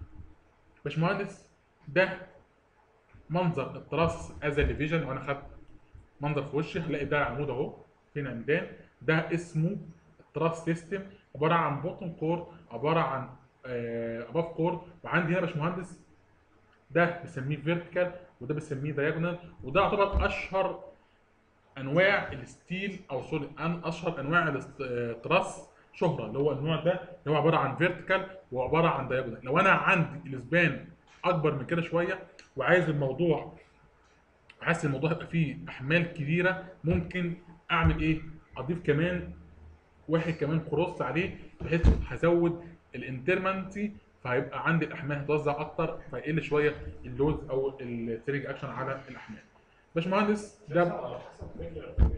باشمهندس ده منظر التراس از ديفيجن لو انا خدت منظر في وشي هلاقي ده عمود اهو فين عمدان ده اسمه التراس سيستم عباره عن بوتن كور عباره عن اباف كور وعندي هنا يا باشمهندس ده بسميه فيرتيكال وده بسميه دايجونال وده يعتبر اشهر انواع الستيل او سوري ان اشهر انواع الاست- آه، التراس شهره اللي هو النوع ده اللي هو عباره عن فيرتيكال وعباره عن دايجونال لو انا عندي الاسبان اكبر من كده شويه وعايز الموضوع حاسس الموضوع هيبقى فيه احمال كبيره ممكن اعمل ايه؟ اضيف كمان واحد كمان كروس عليه بحيث هزود الانترمنتي فهيبقى عندي الاحمال هتوزع اكتر فيقل شويه اللود او التريج اكشن على الاحمال. باشمهندس ده ده على حسب فكره في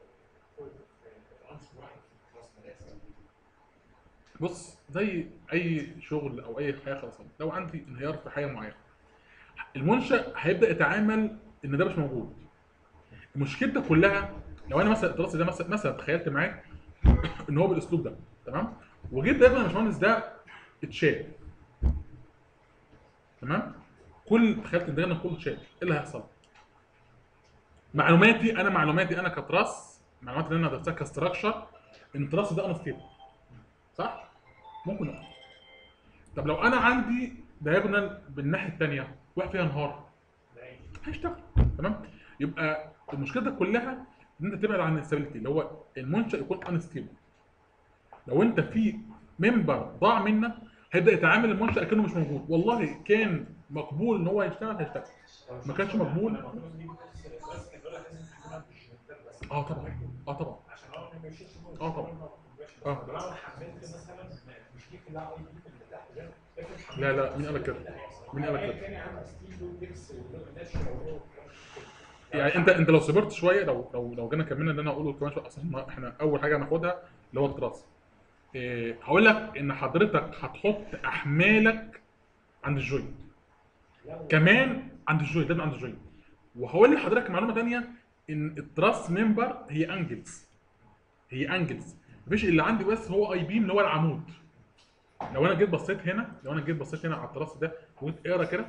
في عنصر واحد في راس مال بص زي اي شغل او اي حاجه خلاص لو عندي انهيار في حاجه معينه المنشا هيبدا يتعامل ان ده مش موجود مشكلتك كلها لو انا مثلا الدراسه ده مثلا مثلا تخيلت معاك ان هو بالاسلوب ده تمام وجيت دايما يا باشمهندس ده اتشال تمام كل تخيلت ان ده كله اتشال ايه اللي هيحصل؟ معلوماتي انا معلوماتي انا كتراس معلوماتي اللي انا درستها كستراكشر ان التراس ده انستيبل صح؟ ممكن يقع طب لو انا عندي دايجونال بالناحيه الثانيه واحد فيها انهار هيشتغل تمام يبقى المشكله كلها ان انت تبعد عن الاستابيليتي اللي هو المنشا يكون انستيبل لو انت في ممبر ضاع منك هيبدا يتعامل المنشا كانه مش موجود والله كان مقبول ان هو يشتغل هيشتغل ما كانش مقبول اه طبعا اه طبعا عشان هو ما يمشيش اه طبعا اه لو انا حملت مثلا مش دي كلها اي بي اللي تحت ده افرض حملت لا لا مين قال لك كده؟ مين قال لك كده؟ تاني عندي ستيل وديكس وناشر يعني انت انت لو صبرت شويه لو لو لو جينا كملنا اللي انا هقوله كمان شويه اصلا ما- احنا اول حاجه هناخدها اللي هو التراس إيه هقول لك ان حضرتك هتحط احمالك عند الجوينت كمان عند الجوينت لازم عند الجوينت وهقول لحضرتك معلومه ثانيه ان التراس ممبر هي انجلز هي انجلز مفيش اللي عندي بس هو اي بيم اللي هو العمود لو انا جيت بصيت هنا لو انا جيت بصيت هنا على التراس ده وقلت اقرا كده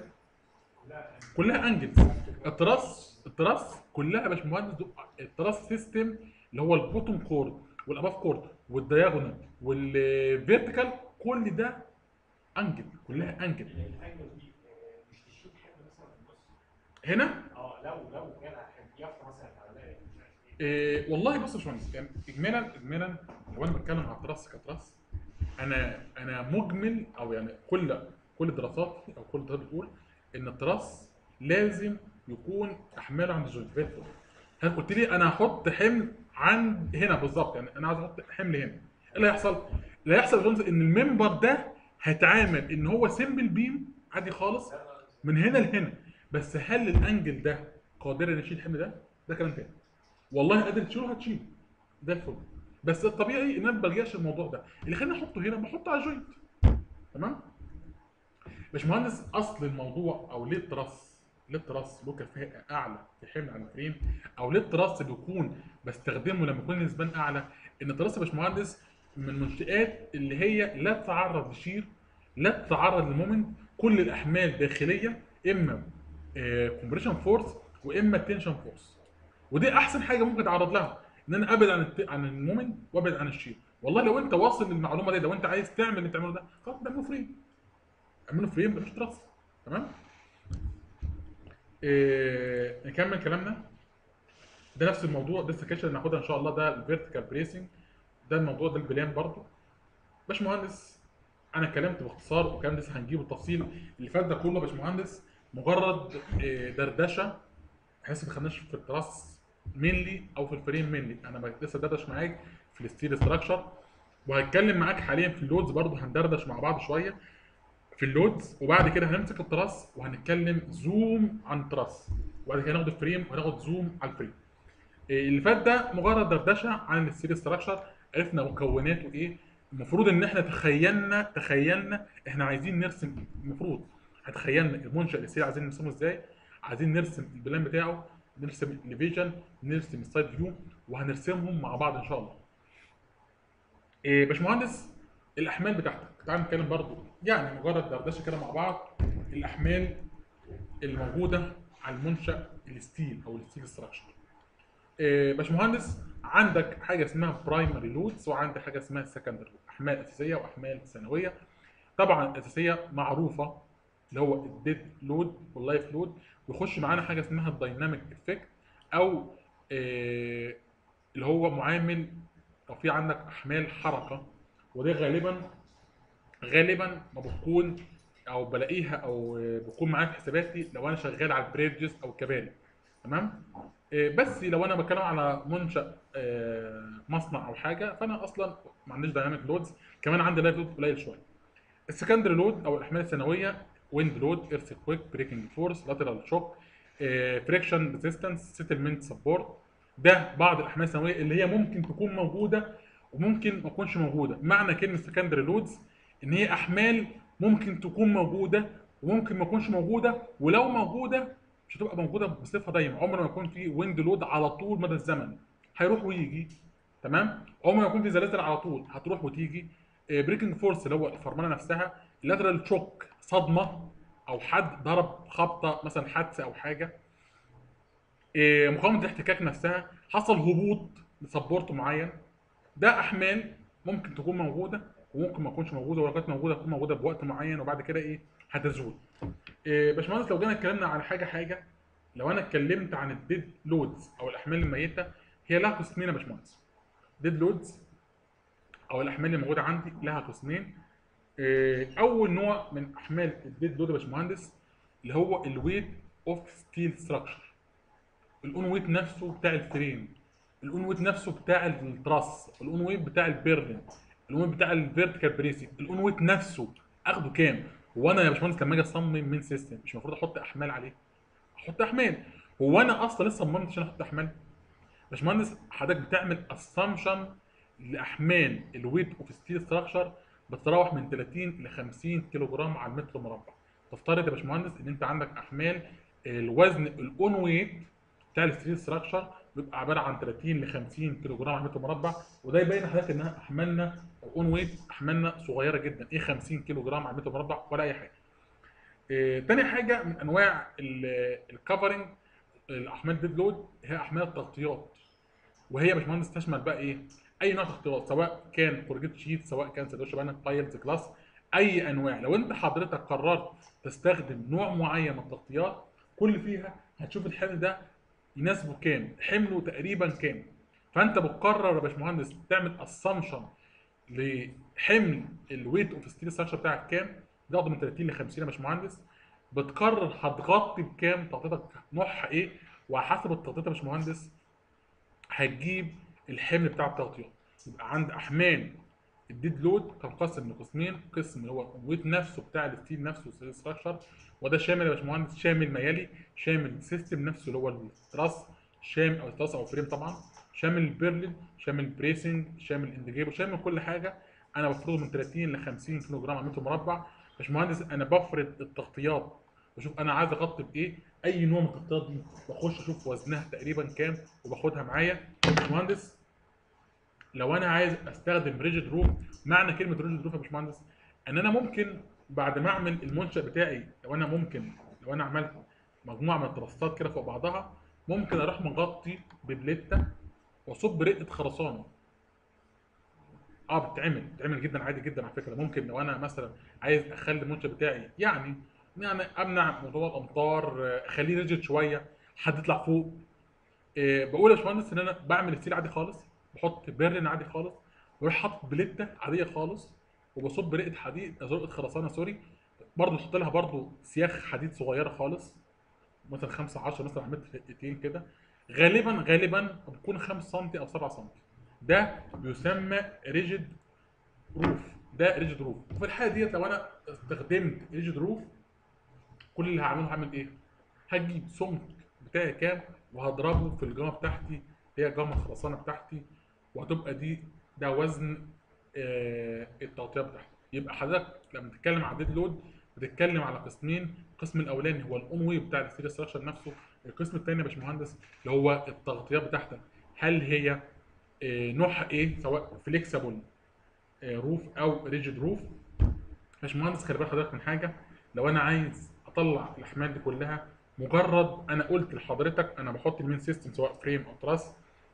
كلها انجلز التراس التراس كلها يا باشمهندس دو- التراس سيستم اللي هو البوتوم كورد والاباف كورد والدياجونال والفيرتيكال كل ده انجل كلها انجل الانجل دي آه، مش تشيل حد مثلا في النص هنا اه لو لو جالها حد يافطه مثلا على مش عارف ايه إيه والله بص يا باشمهندس يعني اجمالا اجمالا لو انا بتكلم على التراس كتراس انا انا مجمل او يعني كل كل دراساتي او كل دراسات بتقول ان التراس لازم يكون احماله عند الجوينت فيرتيكال هل قلت لي انا هحط حمل عند هنا بالظبط يعني انا عايز احط حمل هنا ايه اللي هيحصل؟ اللي هيحصل يا باشمهندس ان الممبر ده هيتعامل ان هو سيمبل بيم عادي خالص من هنا لهنا بس هل الانجل ده قادر ان يشيل الحمل ده؟ ده كلام تاني والله قادر تشيله هتشيله ده الفل بس الطبيعي ان انا ما بلجاش الموضوع ده اللي خليني احطه هنا بحطه على الجوينت تمام باشمهندس اصل الموضوع او ليه التراس ليه التراس له كفاءه اعلى في حمل عن الفريم او ليه التراس بيكون بستخدمه لما يكون النسبان اعلى ان التراس يا باشمهندس من المنشآت اللي هي لا تتعرض لشير لا تتعرض لمومنت كل الاحمال داخليه اما كومبريشن فورس واما تنشن فورس ودي احسن حاجه ممكن اتعرض لها ان انا ابعد عن الت... عن المومنت وابعد عن الشير والله لو انت واصل للمعلومه دي لو انت عايز تعمل اللي تعمله ده خلاص تعمله فريم اعمله فريم مفيش تراس تمام إيه... نكمل كلامنا ده نفس الموضوع ده السكاشن اللي هناخدها ان شاء الله ده الفيرتيكال بريسنج ده الموضوع ده البلان برضو باشمهندس انا اتكلمت باختصار والكلام لسه هنجيب التفصيل اللي فات ده كله يا باشمهندس مجرد إيه، دردشه بحيث ما دخلناش في التراس مينلي او في الفريم مينلي انا بقى لسه دردش معاك في الستيل ستراكشر وهتكلم معاك حاليا في اللودز برضو هندردش مع بعض شويه في اللودز وبعد كده هنمسك التراس وهنتكلم زوم عن التراس وبعد كده هناخد الفريم وهناخد زوم على الفريم إيه اللي فات ده مجرد دردشه عن الستيل ستراكشر عرفنا مكوناته ايه المفروض ان احنا تخيلنا تخيلنا احنا عايزين نرسم ايه المفروض هتخيلنا المنشا الستيل عايزين نرسمه ازاي عايزين نرسم البلان بتاعه نرسم الليفيجن نرسم السايد فيو وهنرسمهم مع بعض ان شاء الله إيه باشمهندس الاحمال بتاعتك تعال نتكلم برضو يعني مجرد دردشه كده مع بعض الاحمال اللي موجوده على المنشا الستيل او الستيل ستراكشر إيه باشمهندس عندك حاجه اسمها برايمري لودز وعندك حاجه اسمها سكندري احمال اساسيه واحمال ثانويه طبعا الاساسيه معروفه اللي هو الديد لود واللايف لود ويخش معانا حاجه اسمها الدايناميك افكت او إيه اللي هو معامل لو في عندك احمال حركه ودي غالبا غالبا ما بتكون او بلاقيها او بكون معايا في حساباتي لو انا شغال على البريدجز او الكباري تمام إيه، بس لو انا بتكلم على منشا آه، مصنع او حاجه فانا اصلا ما عنديش دايناميك لودز كمان عندي لايف لود قليل شويه السكندري لود او الاحمال الثانويه ويند لود ايرث كويك بريكنج فورس لاترال شوك فريكشن ريزيستنس سيتلمنت سبورت ده بعض الاحمال الثانويه اللي هي ممكن تكون موجوده وممكن ما تكونش موجوده معنى كلمه سكندري لودز ان هي احمال ممكن تكون موجوده وممكن ما تكونش موجوده ولو موجوده مش هتبقى موجوده بصفه دايمه عمر ما يكون في ويند لود على طول مدى الزمن هيروح ويجي تمام عمر ما يكون في زلازل على طول هتروح وتيجي بريكنج فورس اللي هو الفرمله نفسها اللاترال شوك صدمه او حد ضرب خبطه مثلا حادثه او حاجه إيه، مقاومه الاحتكاك نفسها حصل هبوط لسبورت معين ده احمال ممكن تكون موجوده وممكن ما تكونش موجوده ولو كانت موجوده تكون موجوده بوقت معين وبعد كده ايه هتزول إيه باشمهندس لو جينا اتكلمنا على حاجه حاجه لو انا اتكلمت عن الديد لودز او الاحمال الميته هي لها قسمين يا باشمهندس ديد لودز او الاحمال اللي موجوده عندي لها قسمين إيه، اول نوع من احمال الديد لود يا باشمهندس اللي هو الويت اوف ستيل ستراكشر الاون ويت نفسه بتاع الفريم الاون ويت نفسه بتاع التراس الاون ويت بتاع البيرلين الاون ويت بتاع الفيرتيكال بريسنج الاون ويت نفسه اخده كام هو انا يا باشمهندس لما اجي اصمم من سيستم مش المفروض احط احمال عليه احط احمال هو انا اصلا لسه صممت عشان احط احمال باشمهندس حضرتك بتعمل اسامبشن لاحمال الويت اوف ستيل ستراكشر بتتراوح من 30 ل 50 كيلو جرام على المتر مربع تفترض يا باشمهندس ان انت عندك احمال الوزن الاون ويت بتاع الستيل ستراكشر بيبقى عباره عن 30 ل 50 كيلو جرام على المتر مربع وده يبين لحضرتك ان احمالنا اون ويت احمالنا صغيره جدا ايه 50 كيلو جرام على المتر مربع ولا اي حاجه إيه تاني حاجه من انواع الكفرنج الاحمال ديد لود هي احمال التغطيات وهي يا باشمهندس تشمل بقى ايه اي نوع تغطيات سواء كان كورجيت شيت سواء كان سندوتش بانل تايلز كلاس اي انواع لو انت حضرتك قررت تستخدم نوع معين من التغطيات كل فيها هتشوف الحمل ده يناسبه كام حمله تقريبا كام فانت بتقرر يا باشمهندس تعمل اسامبشن لحمل الويت اوف ستيل ستراكشر بتاعك كام بتاخده من 30 ل 50 يا باشمهندس بتقرر هتغطي بكام تغطيتك نوعها ايه وعلى حسب التغطيه يا باشمهندس هتجيب الحمل بتاع التغطيات يبقى عند احمال الديد لود تنقسم لقسمين قسم اللي هو الويت نفسه بتاع الستيل نفسه الستيل ستراكشر وده شامل يا باشمهندس شامل ميالي شامل السيستم نفسه اللي هو التراس شامل او التراس او فريم طبعا شامل البيرلين شامل البريسنج شامل الاندجيبل شامل كل حاجه انا بفرضه من 30 ل 50 كيلو جرام على متر مربع باشمهندس انا بفرض التغطيات بشوف انا عايز اغطي بايه اي نوع من التغطيات دي بخش اشوف وزنها تقريبا كام وباخدها معايا باشمهندس لو انا عايز استخدم ريجيد روف معنى كلمه ريجيد روف يا باشمهندس ان انا ممكن بعد ما اعمل المنشا بتاعي لو انا ممكن لو انا عملت مجموعه من الترسات كده فوق بعضها ممكن اروح مغطي ببليته واصب رقه خرسانه اه بتتعمل بتتعمل جدا عادي جدا على فكره ممكن لو انا مثلا عايز اخلي المنشا بتاعي يعني يعني امنع موضوع الامطار آه، اخليه ريجيد شويه حد يطلع فوق آه، بقول يا باشمهندس ان انا بعمل ستيل عادي خالص بحط بيرن عادي خالص واروح حاطط بليته عاديه خالص وبصب رقه حديد آه، رقه خرسانه سوري برضه بحط لها برضه سياخ حديد صغيره خالص مثلا 5 10 مثلا على متر رقتين كده غالبا غالبا بتكون 5 سم او 7 سم ده بيسمى ريجيد روف ده ريجيد روف وفي الحاله ديت لو انا استخدمت ريجيد روف كل اللي هعمله هعمل ايه؟ هجيب سمك بتاعي كام وهضربه في الجامه بتاعتي هي جامه الخرسانه بتاعتي وهتبقى دي ده وزن آه التغطيه بتاعتي يبقى حضرتك لما تتكلم على ديد لود بتتكلم على قسمين القسم الاولاني هو الاون وي بتاع الستيل ستراكشر نفسه القسم الثاني يا باشمهندس اللي هو التغطيات بتاعتك هل هي آه نوعها ايه سواء فليكسبل روف او ريجيد روف باشمهندس خلي بالك حضرتك من حاجه لو انا عايز اطلع الاحمال دي كلها مجرد انا قلت لحضرتك انا بحط المين سيستم سواء فريم او تراس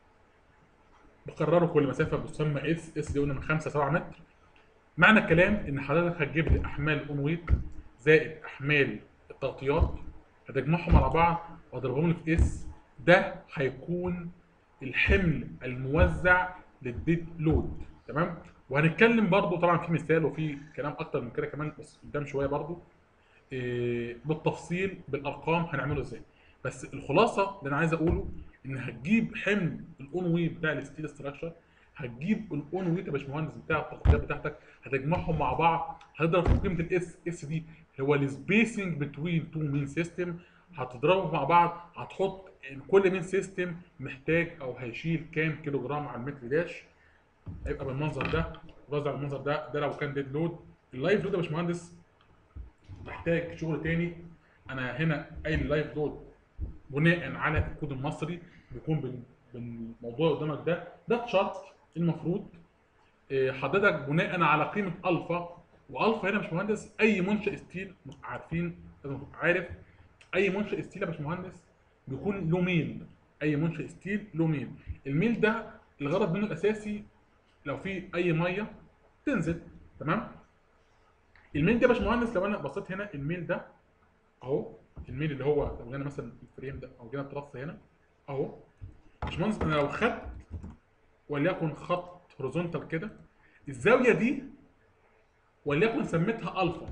بقرره كل مسافه بتسمى اس اس دي قلنا من 5 7 متر معنى الكلام ان حضرتك هتجيب لي احمال اون ويت زائد احمال التغطيات هتجمعهم على بعض وهضربهم لي في اس ده هيكون الحمل الموزع للديد لود تمام وهنتكلم برضو طبعا في مثال وفي كلام اكتر من كده كمان بس قدام شويه برضو إيه، بالتفصيل بالارقام هنعمله ازاي بس الخلاصه اللي انا عايز اقوله ان هتجيب حمل الاون ويت بتاع الستيل ستراكشر هتجيب الاون ويت يا باشمهندس بتاع التغطيات بتاعتك هتجمعهم مع بعض هتضرب في قيمه الاس اس دي اللي هو السبيسنج بتوين تو مين سيستم هتضربهم مع بعض هتحط كل مين سيستم محتاج او هيشيل كام كيلو جرام على المتر داش هيبقى بالمنظر ده وزع بالمنظر ده ده لو كان ديد لود اللايف لود يا باشمهندس محتاج شغل تاني انا هنا قايل اللايف لود بناء على الكود المصري بيكون بال- بالموضوع قدامك ده ده تشارت المفروض إيه، حضرتك بناء على قيمه الفا والفا هنا يا باشمهندس اي منشا ستيل عارفين لازم تبقى عارف اي منشا ستيل يا باشمهندس بيكون له ميل اي منشا ستيل له ميل الميل ده الغرض منه الاساسي لو في اي ميه تنزل تمام الميل ده يا باشمهندس لو انا بصيت هنا الميل ده اهو الميل اللي هو لو جينا مثلا الفريم ده او جينا الترس هنا اهو باشمهندس انا لو خدت وليكن خط هوريزونتال كده الزاويه دي وليكن سميتها الفا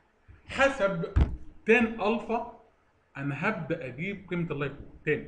حسب تان الفا انا هبدا اجيب قيمه اللايف تاني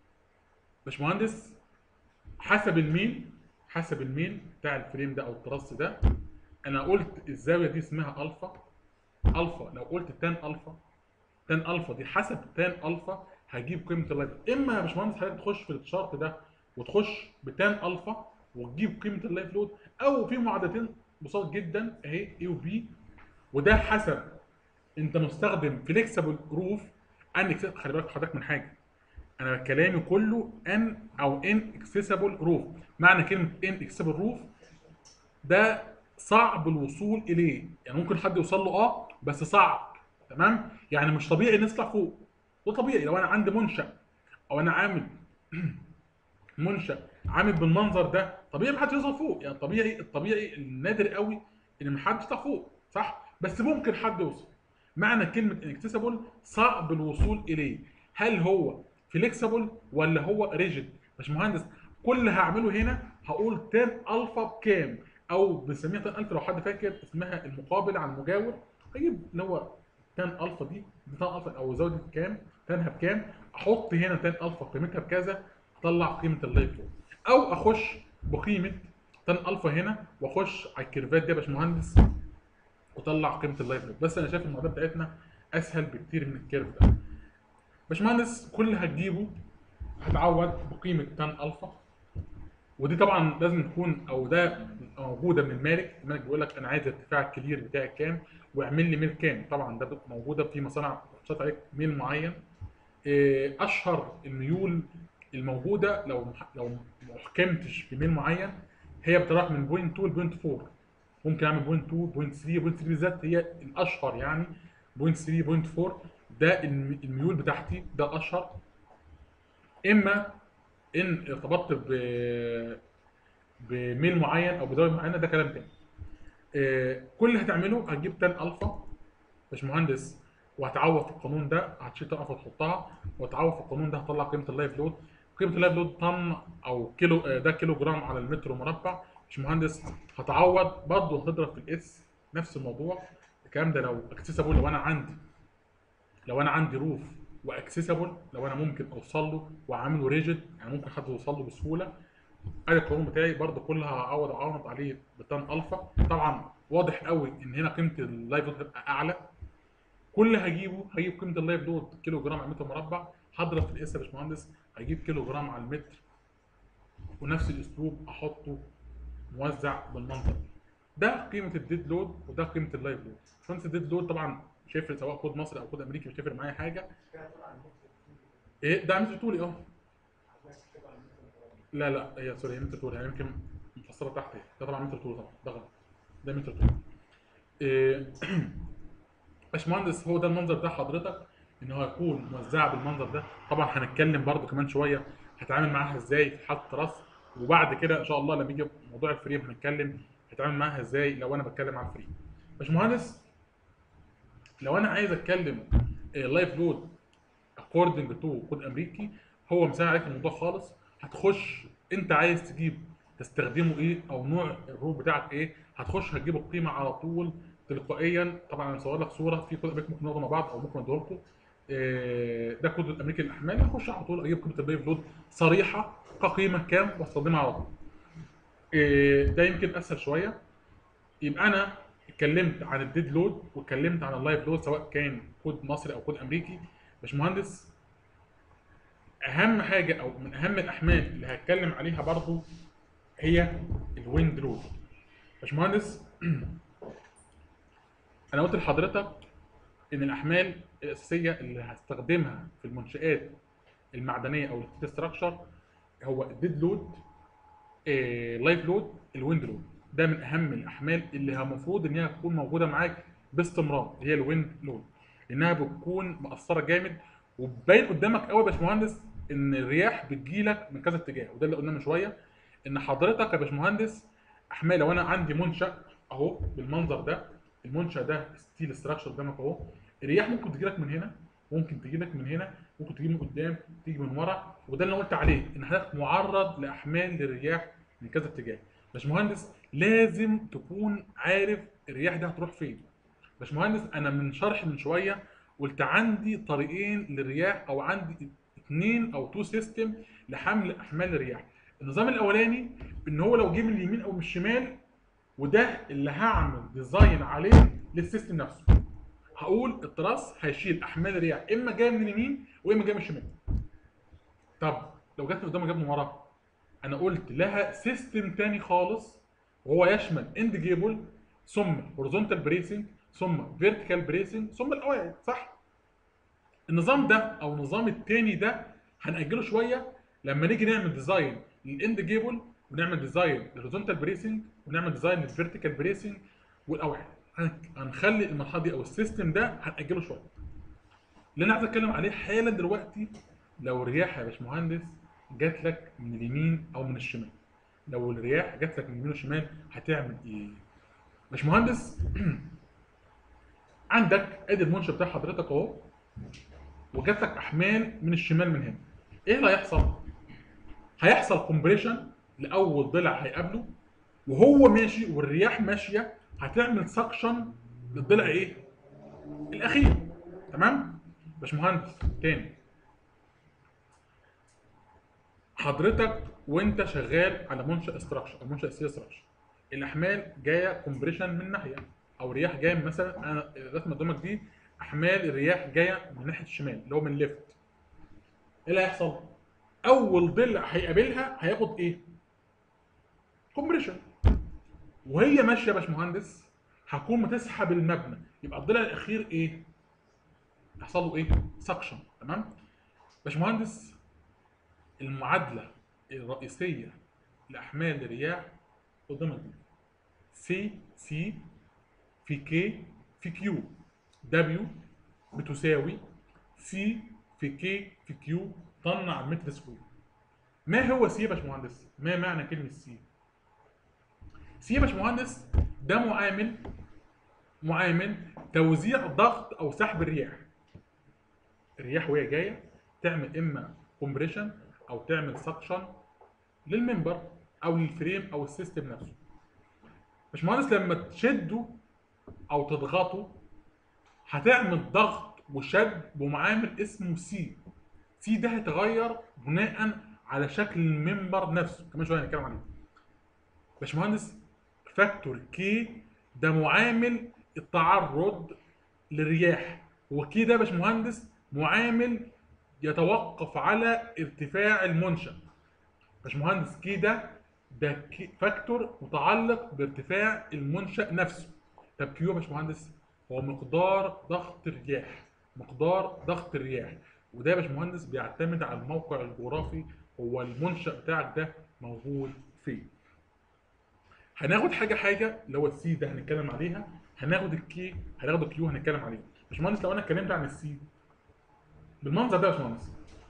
باشمهندس حسب الميل حسب الميل بتاع الفريم ده او الترس ده انا قلت الزاويه دي اسمها الفا الفا لو قلت تان الفا تان الفا دي حسب تان الفا هجيب قيمه اللايف اما يا باشمهندس حضرتك تخش في الشارت ده وتخش بتان الفا وتجيب قيمه اللايف لود او في معادلتين بسيط جدا اهي اي وبي وده حسب انت مستخدم فليكسبل روف ان خلي بالك حضرتك من حاجه انا كلامي كله ان او ان اكسسبل روف معنى كلمه ان اكسسبل روف ده صعب الوصول اليه يعني ممكن حد يوصل له اه بس صعب تمام يعني مش طبيعي الناس تطلع فوق ده طبيعي لو انا عندي منشا او انا عامل منشا عامل بالمنظر ده طبيعي محدش يوصل فوق يعني طبيعي الطبيعي النادر قوي ان محدش يطلع فوق صح بس ممكن حد يوصل معنى كلمه انكسسبل صعب الوصول اليه هل هو فليكسبل ولا هو ريجيد مش مهندس كل اللي هعمله هنا هقول تان الفا بكام او بنسميها تان الفا لو حد فاكر اسمها المقابل عن المجاور هجيب اللي هو تان الفا دي دي تان الفا او زاويه بكام تانها بكام احط هنا تان الفا قيمتها بكذا اطلع قيمه اللايف لود او اخش بقيمه تان الفا هنا واخش على الكيرفات دي يا باشمهندس وطلع قيمه اللايف لود بس انا شايف المعادله بتاعتنا اسهل بكتير من الكيرف ده باشمهندس كل اللي هتجيبه هتعوض بقيمه تان الفا ودي طبعا لازم تكون او ده موجوده من المالك المالك بيقول لك انا عايز ارتفاع الكلير بتاعي كام واعمل لي ميل كام طبعا ده بتبقى موجوده في مصانع بتشتغل عليك ميل معين إيه، اشهر الميول الموجوده لو لو ما حكمتش في ميل معين هي بتروح من بوينت 2 لبوينت 4 ممكن اعمل بوينت 2 بوينت 3 بوينت 3 بالذات هي الاشهر يعني بوينت 3 بوينت 4 ده الم- الميول بتاعتي ده الاشهر اما ان ارتبطت ب بميل معين او بزاويه معينه ده كلام تاني آه، كل اللي هتعمله هتجيب تان الفا باشمهندس وهتعوض في القانون ده هتشيل تان الفا وتحطها وتعوض في القانون ده هتطلع قيمه اللايف لود قيمه اللايف لود طن او كيلو آه، ده كيلو جرام على المتر مربع باشمهندس هتعوض برضه هتضرب في الاس نفس الموضوع الكلام ده لو اكسسبل لو انا عندي لو انا عندي روف واكسسبل لو انا ممكن اوصل له واعمله ريجيد يعني ممكن حد يوصل له بسهوله ادي القانون بتاعي برضه كلها هعوض اعوض عليه بتان الفا طبعا واضح قوي ان هنا قيمه اللايف لود هتبقى اعلى كل اللي هجيبه هجيب قيمه اللايف لود كيلو جرام على المتر مربع هضرب في الاس يا باشمهندس هجيب كيلو جرام على المتر ونفس الاسلوب احطه موزع بالمنظر ده. ده قيمه الديد لود وده قيمه اللايف لود فانت الديد لود طبعا مش هيفرق سواء كود مصري او كود امريكي مش هيفرق معايا حاجه ايه ده متر طولي اه لا لا هي سوري هي متر طولي يعني يمكن مفصله تحت هي. ده طبعا متر طولي طبعا ده غلط ده متر طولي إيه باشمهندس هو ده المنظر ده حضرتك ان هو يكون موزعه بالمنظر ده طبعا هنتكلم برضو كمان شويه هتعامل معاها ازاي في حاله راس وبعد كده ان شاء الله لما يجي موضوع الفريم هنتكلم هتعامل معاها ازاي لو انا بتكلم عن الفريم باشمهندس لو انا عايز اتكلم لايف لود اكوردنج تو كود امريكي هو مسهل عليك الموضوع خالص هتخش انت عايز تجيب تستخدمه ايه او نوع الروب بتاعك ايه هتخش هتجيب القيمه على طول تلقائيا طبعا انا مصور لك صوره في كود امريكي ممكن ناخده مع بعض او ممكن اديه لكم إيه، ده كود الامريكي للاحمال هخش على طول اجيب قيمه اللايف لود صريحه كقيمه كام واستخدمها على طول إيه، ده يمكن اسهل شويه يبقى انا اتكلمت عن الديد لود واتكلمت عن اللايف لود سواء كان كود مصري او كود امريكي باشمهندس اهم حاجه او من اهم الاحمال اللي هتكلم عليها برضو هي الويند لود باشمهندس انا قلت لحضرتك ان الاحمال الاساسيه اللي هستخدمها في المنشات المعدنيه او الستراكشر هو الديد لود لايف لود الويند لود ده من اهم الاحمال اللي المفروض ان هي تكون موجوده معاك باستمرار هي الويند لود انها بتكون مأثره جامد وباين قدامك قوي يا باشمهندس ان الرياح بتجيلك من كذا اتجاه وده اللي قلناه من شويه ان حضرتك يا باشمهندس احمال لو انا عندي منشا اهو بالمنظر ده المنشا ده ستيل ستراكشر قدامك اهو الرياح ممكن تجي لك من هنا ممكن تجي لك من هنا ممكن تجي من قدام تيجي من ورا وده اللي أنا قلت عليه ان حضرتك معرض لاحمال للرياح من كذا اتجاه باشمهندس لازم تكون عارف الرياح دي هتروح فين باشمهندس انا من شرح من شويه قلت عندي طريقين للرياح او عندي اثنين او تو سيستم لحمل احمال الرياح النظام الاولاني ان هو لو جه من اليمين او من الشمال وده اللي هعمل ديزاين عليه للسيستم نفسه هقول التراس هيشيل احمال الرياح اما جايه من اليمين واما جايه من الشمال طب لو جت من قدام وجت من ورا انا قلت لها سيستم تاني خالص وهو يشمل اند جيبل ثم هوريزونتال بريسنج ثم فيرتيكال بريسنج ثم القواعد صح النظام ده او النظام التاني ده هنأجله شويه لما نيجي نعمل ديزاين للاند جيبل ونعمل ديزاين للهوريزونتال بريسنج ونعمل ديزاين للفيرتيكال بريسنج والقواعد هن- هنخلي المرحله دي او السيستم ده هنأجله شويه اللي انا عايز اتكلم عليه حالا دلوقتي لو الرياح يا باشمهندس جات لك من اليمين او من الشمال لو الرياح جات لك من اليمين والشمال هتعمل ايه باشمهندس عندك ادي المنشا بتاع حضرتك اهو وجات لك احمال من الشمال من هنا ايه اللي هيحصل هيحصل كومبريشن لاول ضلع هيقابله وهو ماشي والرياح ماشيه هتعمل سكشن للضلع ايه الاخير تمام باشمهندس تاني حضرتك وانت شغال على منشا استراكشر او منشا سي استراكشر الاحمال جايه كومبريشن من ناحيه او رياح جايه من مثلا انا الرسمه قدامك دي احمال الرياح جايه من ناحيه الشمال اللي هو من ليفت ايه اللي هيحصل؟ اول ضلع هيقابلها هياخد ايه؟ كومبريشن وهي ماشيه يا باشمهندس هتكون بتسحب المبنى يبقى الضلع الاخير ايه؟ يحصل له ايه؟ سكشن تمام؟ باشمهندس المعادله الرئيسيه لاحمال الرياح قدامك دي سي سي في كي في كيو دبليو بتساوي سي في كي في كيو طن على المتر سكوير ما هو سي يا باشمهندس؟ ما معنى كلمة سي؟ سي يا باشمهندس ده معامل معامل توزيع ضغط او سحب الرياح الرياح وهي جايه تعمل اما كومبريشن او تعمل سكشن للمنبر او للفريم او السيستم نفسه باشمهندس لما تشده او تضغطه هتعمل ضغط وشد بمعامل اسمه سي سي ده هيتغير بناء على شكل المنبر نفسه كمان شويه هنتكلم عليه باشمهندس فاكتور كي ده معامل التعرض للرياح وكي ده يا باشمهندس معامل يتوقف على ارتفاع المنشأ باشمهندس كي ده ده كي فاكتور متعلق بارتفاع المنشأ نفسه طب كيو يا باشمهندس هو مقدار ضغط الرياح مقدار ضغط الرياح وده يا باشمهندس بيعتمد على الموقع الجغرافي هو المنشأ بتاعك ده موجود فين هناخد حاجه حاجه اللي هو السي ده هنتكلم عليها هناخد الكي هناخد الكيو هنتكلم عليها باشمهندس لو انا اتكلمت عن السي بالمنظر ده يا باشمهندس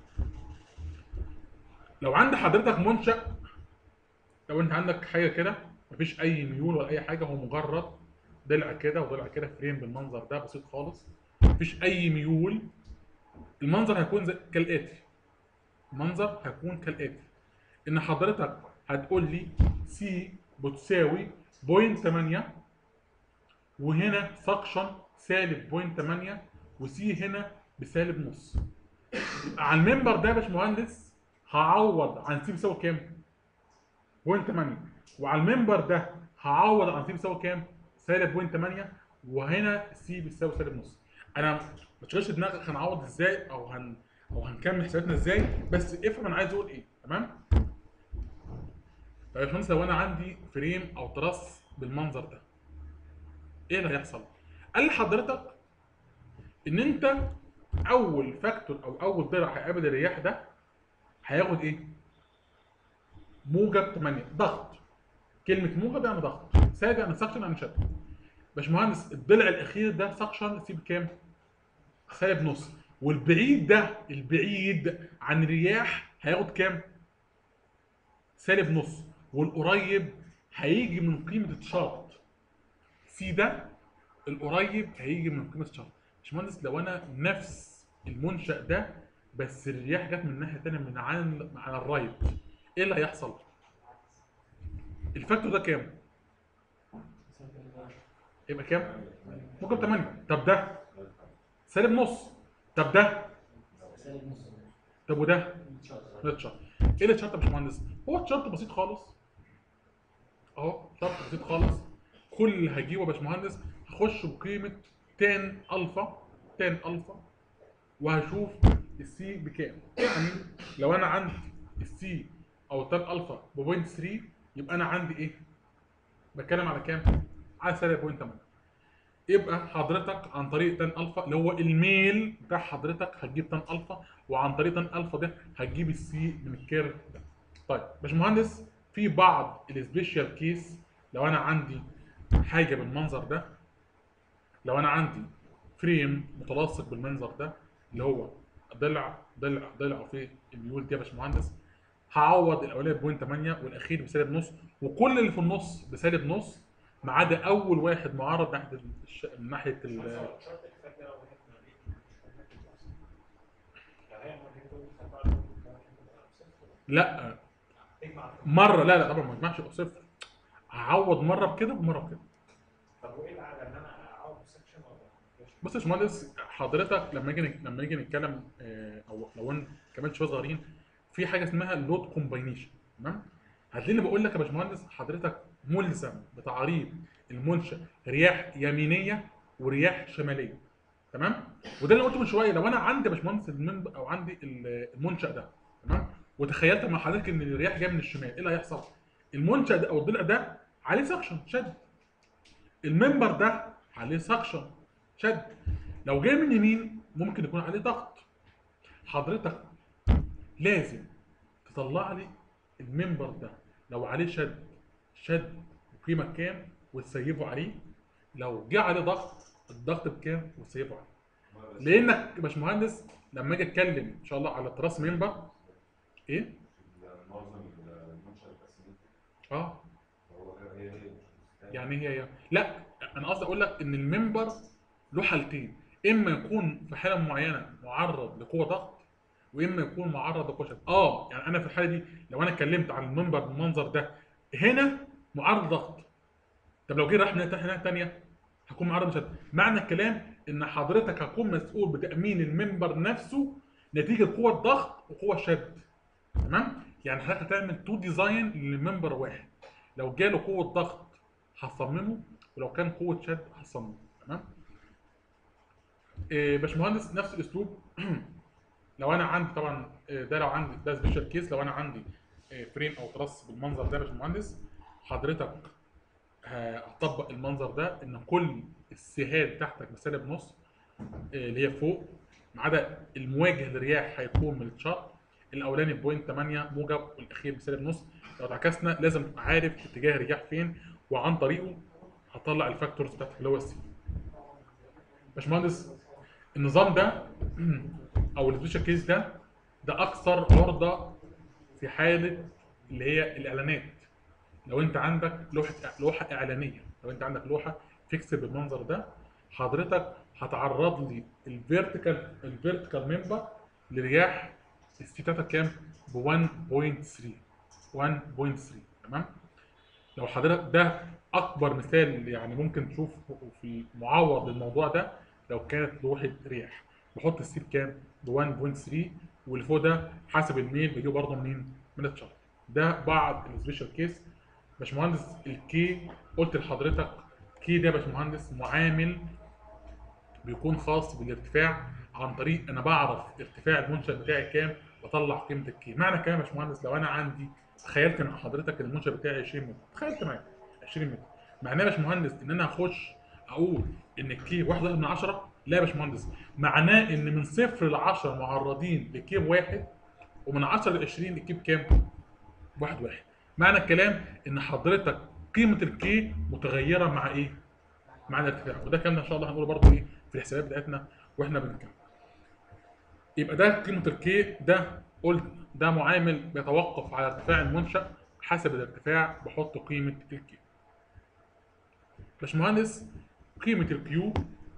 لو عند حضرتك منشأ لو انت عندك حاجه كده مفيش اي ميول ولا اي حاجه هو مجرد ضلع كده وضلع كده فريم بالمنظر ده بسيط خالص مفيش اي ميول المنظر هيكون زي كالاتي المنظر هيكون كالاتي ان حضرتك هتقول لي سي بتساوي بوينت 8 وهنا سكشن سالب بوينت 8 وسي هنا بسالب نص يبقى على المنبر ده يا باشمهندس هعوض عن سي بيساوي كام؟ بوينت 8 وعلى المنبر ده هعوض عن سي بيساوي كام؟ سالب بوينت 8 وهنا سي بيساوي سالب نص انا ما تشغلش دماغك هنعوض ازاي او هن او هنكمل حساباتنا ازاي بس افهم انا عايز اقول ايه تمام؟ طيب يا باشمهندس لو انا عندي فريم او تراس بالمنظر ده ايه اللي هيحصل؟ قال لحضرتك ان انت اول فاكتور او اول ضلع هيقابل الرياح ده هياخد ايه؟ موجب 8 ضغط كلمة موجب يعني ضغط سالب يعني سكشن يعني شد باشمهندس الضلع الاخير ده سكشن سي بكام؟ سالب نص والبعيد ده البعيد عن الرياح هياخد كام؟ سالب نص والقريب هيجي من قيمه الشرط سي ده القريب هيجي من قيمه الشرط باشمهندس لو انا نفس المنشا ده بس الرياح جت من الناحيه الثانيه من عن على الرايت ايه اللي هيحصل؟ الفاكتور ده كام؟ يبقى كام؟ ممكن 8 طب ده سالب نص طب ده طب وده ده شرط ايه اللي شرط يا باشمهندس؟ هو شرط بسيط خالص اهو شرط بسيط خالص كل اللي هجيبه يا باشمهندس هخش بقيمه تان الفا تان الفا وهشوف السي بكام يعني لو انا عندي السي او تان الفا ب 0.3 يبقى انا عندي ايه؟ بتكلم على كام؟ على سالب 0.8 يبقى حضرتك عن طريق تان الفا اللي هو الميل بتاع حضرتك هتجيب تان الفا وعن طريق تان الفا ده هتجيب السي من الكيرف ده. طيب باشمهندس في بعض السبيشال كيس لو انا عندي حاجه بالمنظر ده لو انا عندي فريم متلاصق بالمنظر ده اللي هو ضلع ضلع ضلع في الميول دي يا باشمهندس هعوض الاولاني بوينت 8 والاخير بسالب نص وكل اللي في النص بسالب نص ما عدا اول واحد معرض ناحيه الش... من ناحيه ال... شرط الكتاب ده لو واحد من البيت يعني هي مرة كده الكتاب بعد ما لا تجمع مره لا لا طبعا ما يجمعش صفر هعوض مره بكده ومره بكده طب وايه الاعلى ان انا اعوض سكشن ولا بص يا باشمهندس حضرتك لما نيجي لما نيجي نتكلم آه، او لو ان كمان شويه صغيرين في حاجه اسمها لود كومباينيشن تمام هتلاقيني بقول لك يا باشمهندس حضرتك ملزم بتعريض المنشا رياح يمينيه ورياح شماليه تمام وده اللي قلته من شويه لو انا عندي يا باشمهندس المنب او عندي ال- المنشا ده تمام وتخيلت مع حضرتك ان الرياح جايه من الشمال ايه اللي هيحصل؟ المنشا ده او الضلع ده عليه سكشن شد المنبر ده عليه سكشن شد لو جاي من يمين ممكن يكون عليه ضغط حضرتك لازم تطلع لي المنبر ده لو عليه شد شد بقيمه كام وتسيبه عليه لو جه عليه ضغط الضغط بكام وتسيبه عليه لانك يا باشمهندس لما اجي اتكلم ان شاء الله على تراس منبر ايه معظم المنشأ التقسيمية اه هو هي هي يعني هي هي لا انا قصدي اقول لك ان المنبر له حالتين اما يكون في حاله معينه معرض لقوه ضغط واما يكون معرض لقوه شد اه يعني انا في الحاله دي لو انا اتكلمت عن المنبر بالمنظر ده هنا معرض ضغط طب لو جه راح من الناحيه الثانيه هكون معرض لشد معنى الكلام ان حضرتك هكون مسؤول بتامين المنبر نفسه نتيجه قوه ضغط وقوه شد تمام يعني حضرتك هتعمل تو ديزاين للمنبر واحد لو جاله قوه ضغط هصممه ولو كان قوه شد هصممه تمام إيه باشمهندس نفس الاسلوب لو انا عندي طبعا إيه، ده لو عندي ده سبيشال كيس لو انا عندي إيه، فريم او تراس بالمنظر ده يا باشمهندس حضرتك هتطبق المنظر ده ان كل السهاد تحتك بسالب نص إيه، اللي هي فوق ما عدا المواجه للرياح هيكون من الشرق الاولاني بوينت 8 موجب والاخير بسالب نص لو اتعكسنا لازم تبقى عارف اتجاه الرياح فين وعن طريقه هطلع الفاكتورز بتاعتك اللي هو السي باشمهندس النظام ده او السبيشال كيس ده ده اكثر عرضه في حاله اللي هي الاعلانات لو انت عندك لوحه لوحه اعلانيه لو انت عندك لوحه فيكس بالمنظر ده حضرتك هتعرض لي الفيرتيكال الفيرتيكال ممبر لرياح السي بتاعتك كام؟ ب 1.3 1.3 تمام؟ لو حضرتك ده اكبر مثال يعني ممكن تشوفه في معوض للموضوع ده لو كانت لوحه رياح بحط السي بكام؟ ب 1.3 واللي فوق ده حسب الميل بيجيبه برضه منين؟ من الشرط ده بعض السبيشال كيس باشمهندس الكي قلت لحضرتك كي ده يا باشمهندس معامل بيكون خاص بالارتفاع عن طريق انا بعرف ارتفاع المنشا بتاعي كام واطلع قيمه الكي معنى كلام يا باشمهندس لو انا عندي تخيلت مع حضرتك ان المنشا بتاعي 20 متر تخيلت معايا 20 متر معناه يا باشمهندس ان انا اخش اقول ان الكي 1 من 10 لا يا باشمهندس معناه ان من صفر ل 10 معرضين لكي بواحد ومن 10 ل 20 الكي بكام؟ واحد واحد معنى الكلام ان حضرتك قيمه الكي متغيره مع ايه؟ مع الارتفاع وده الكلام ده ان شاء الله هنقوله برضه ايه في الحسابات بتاعتنا واحنا بنتكلم يبقى ده قيمه الكي ده قلت ده معامل بيتوقف على ارتفاع المنشا حسب الارتفاع بحط قيمه الكيو باشمهندس قيمه الكيو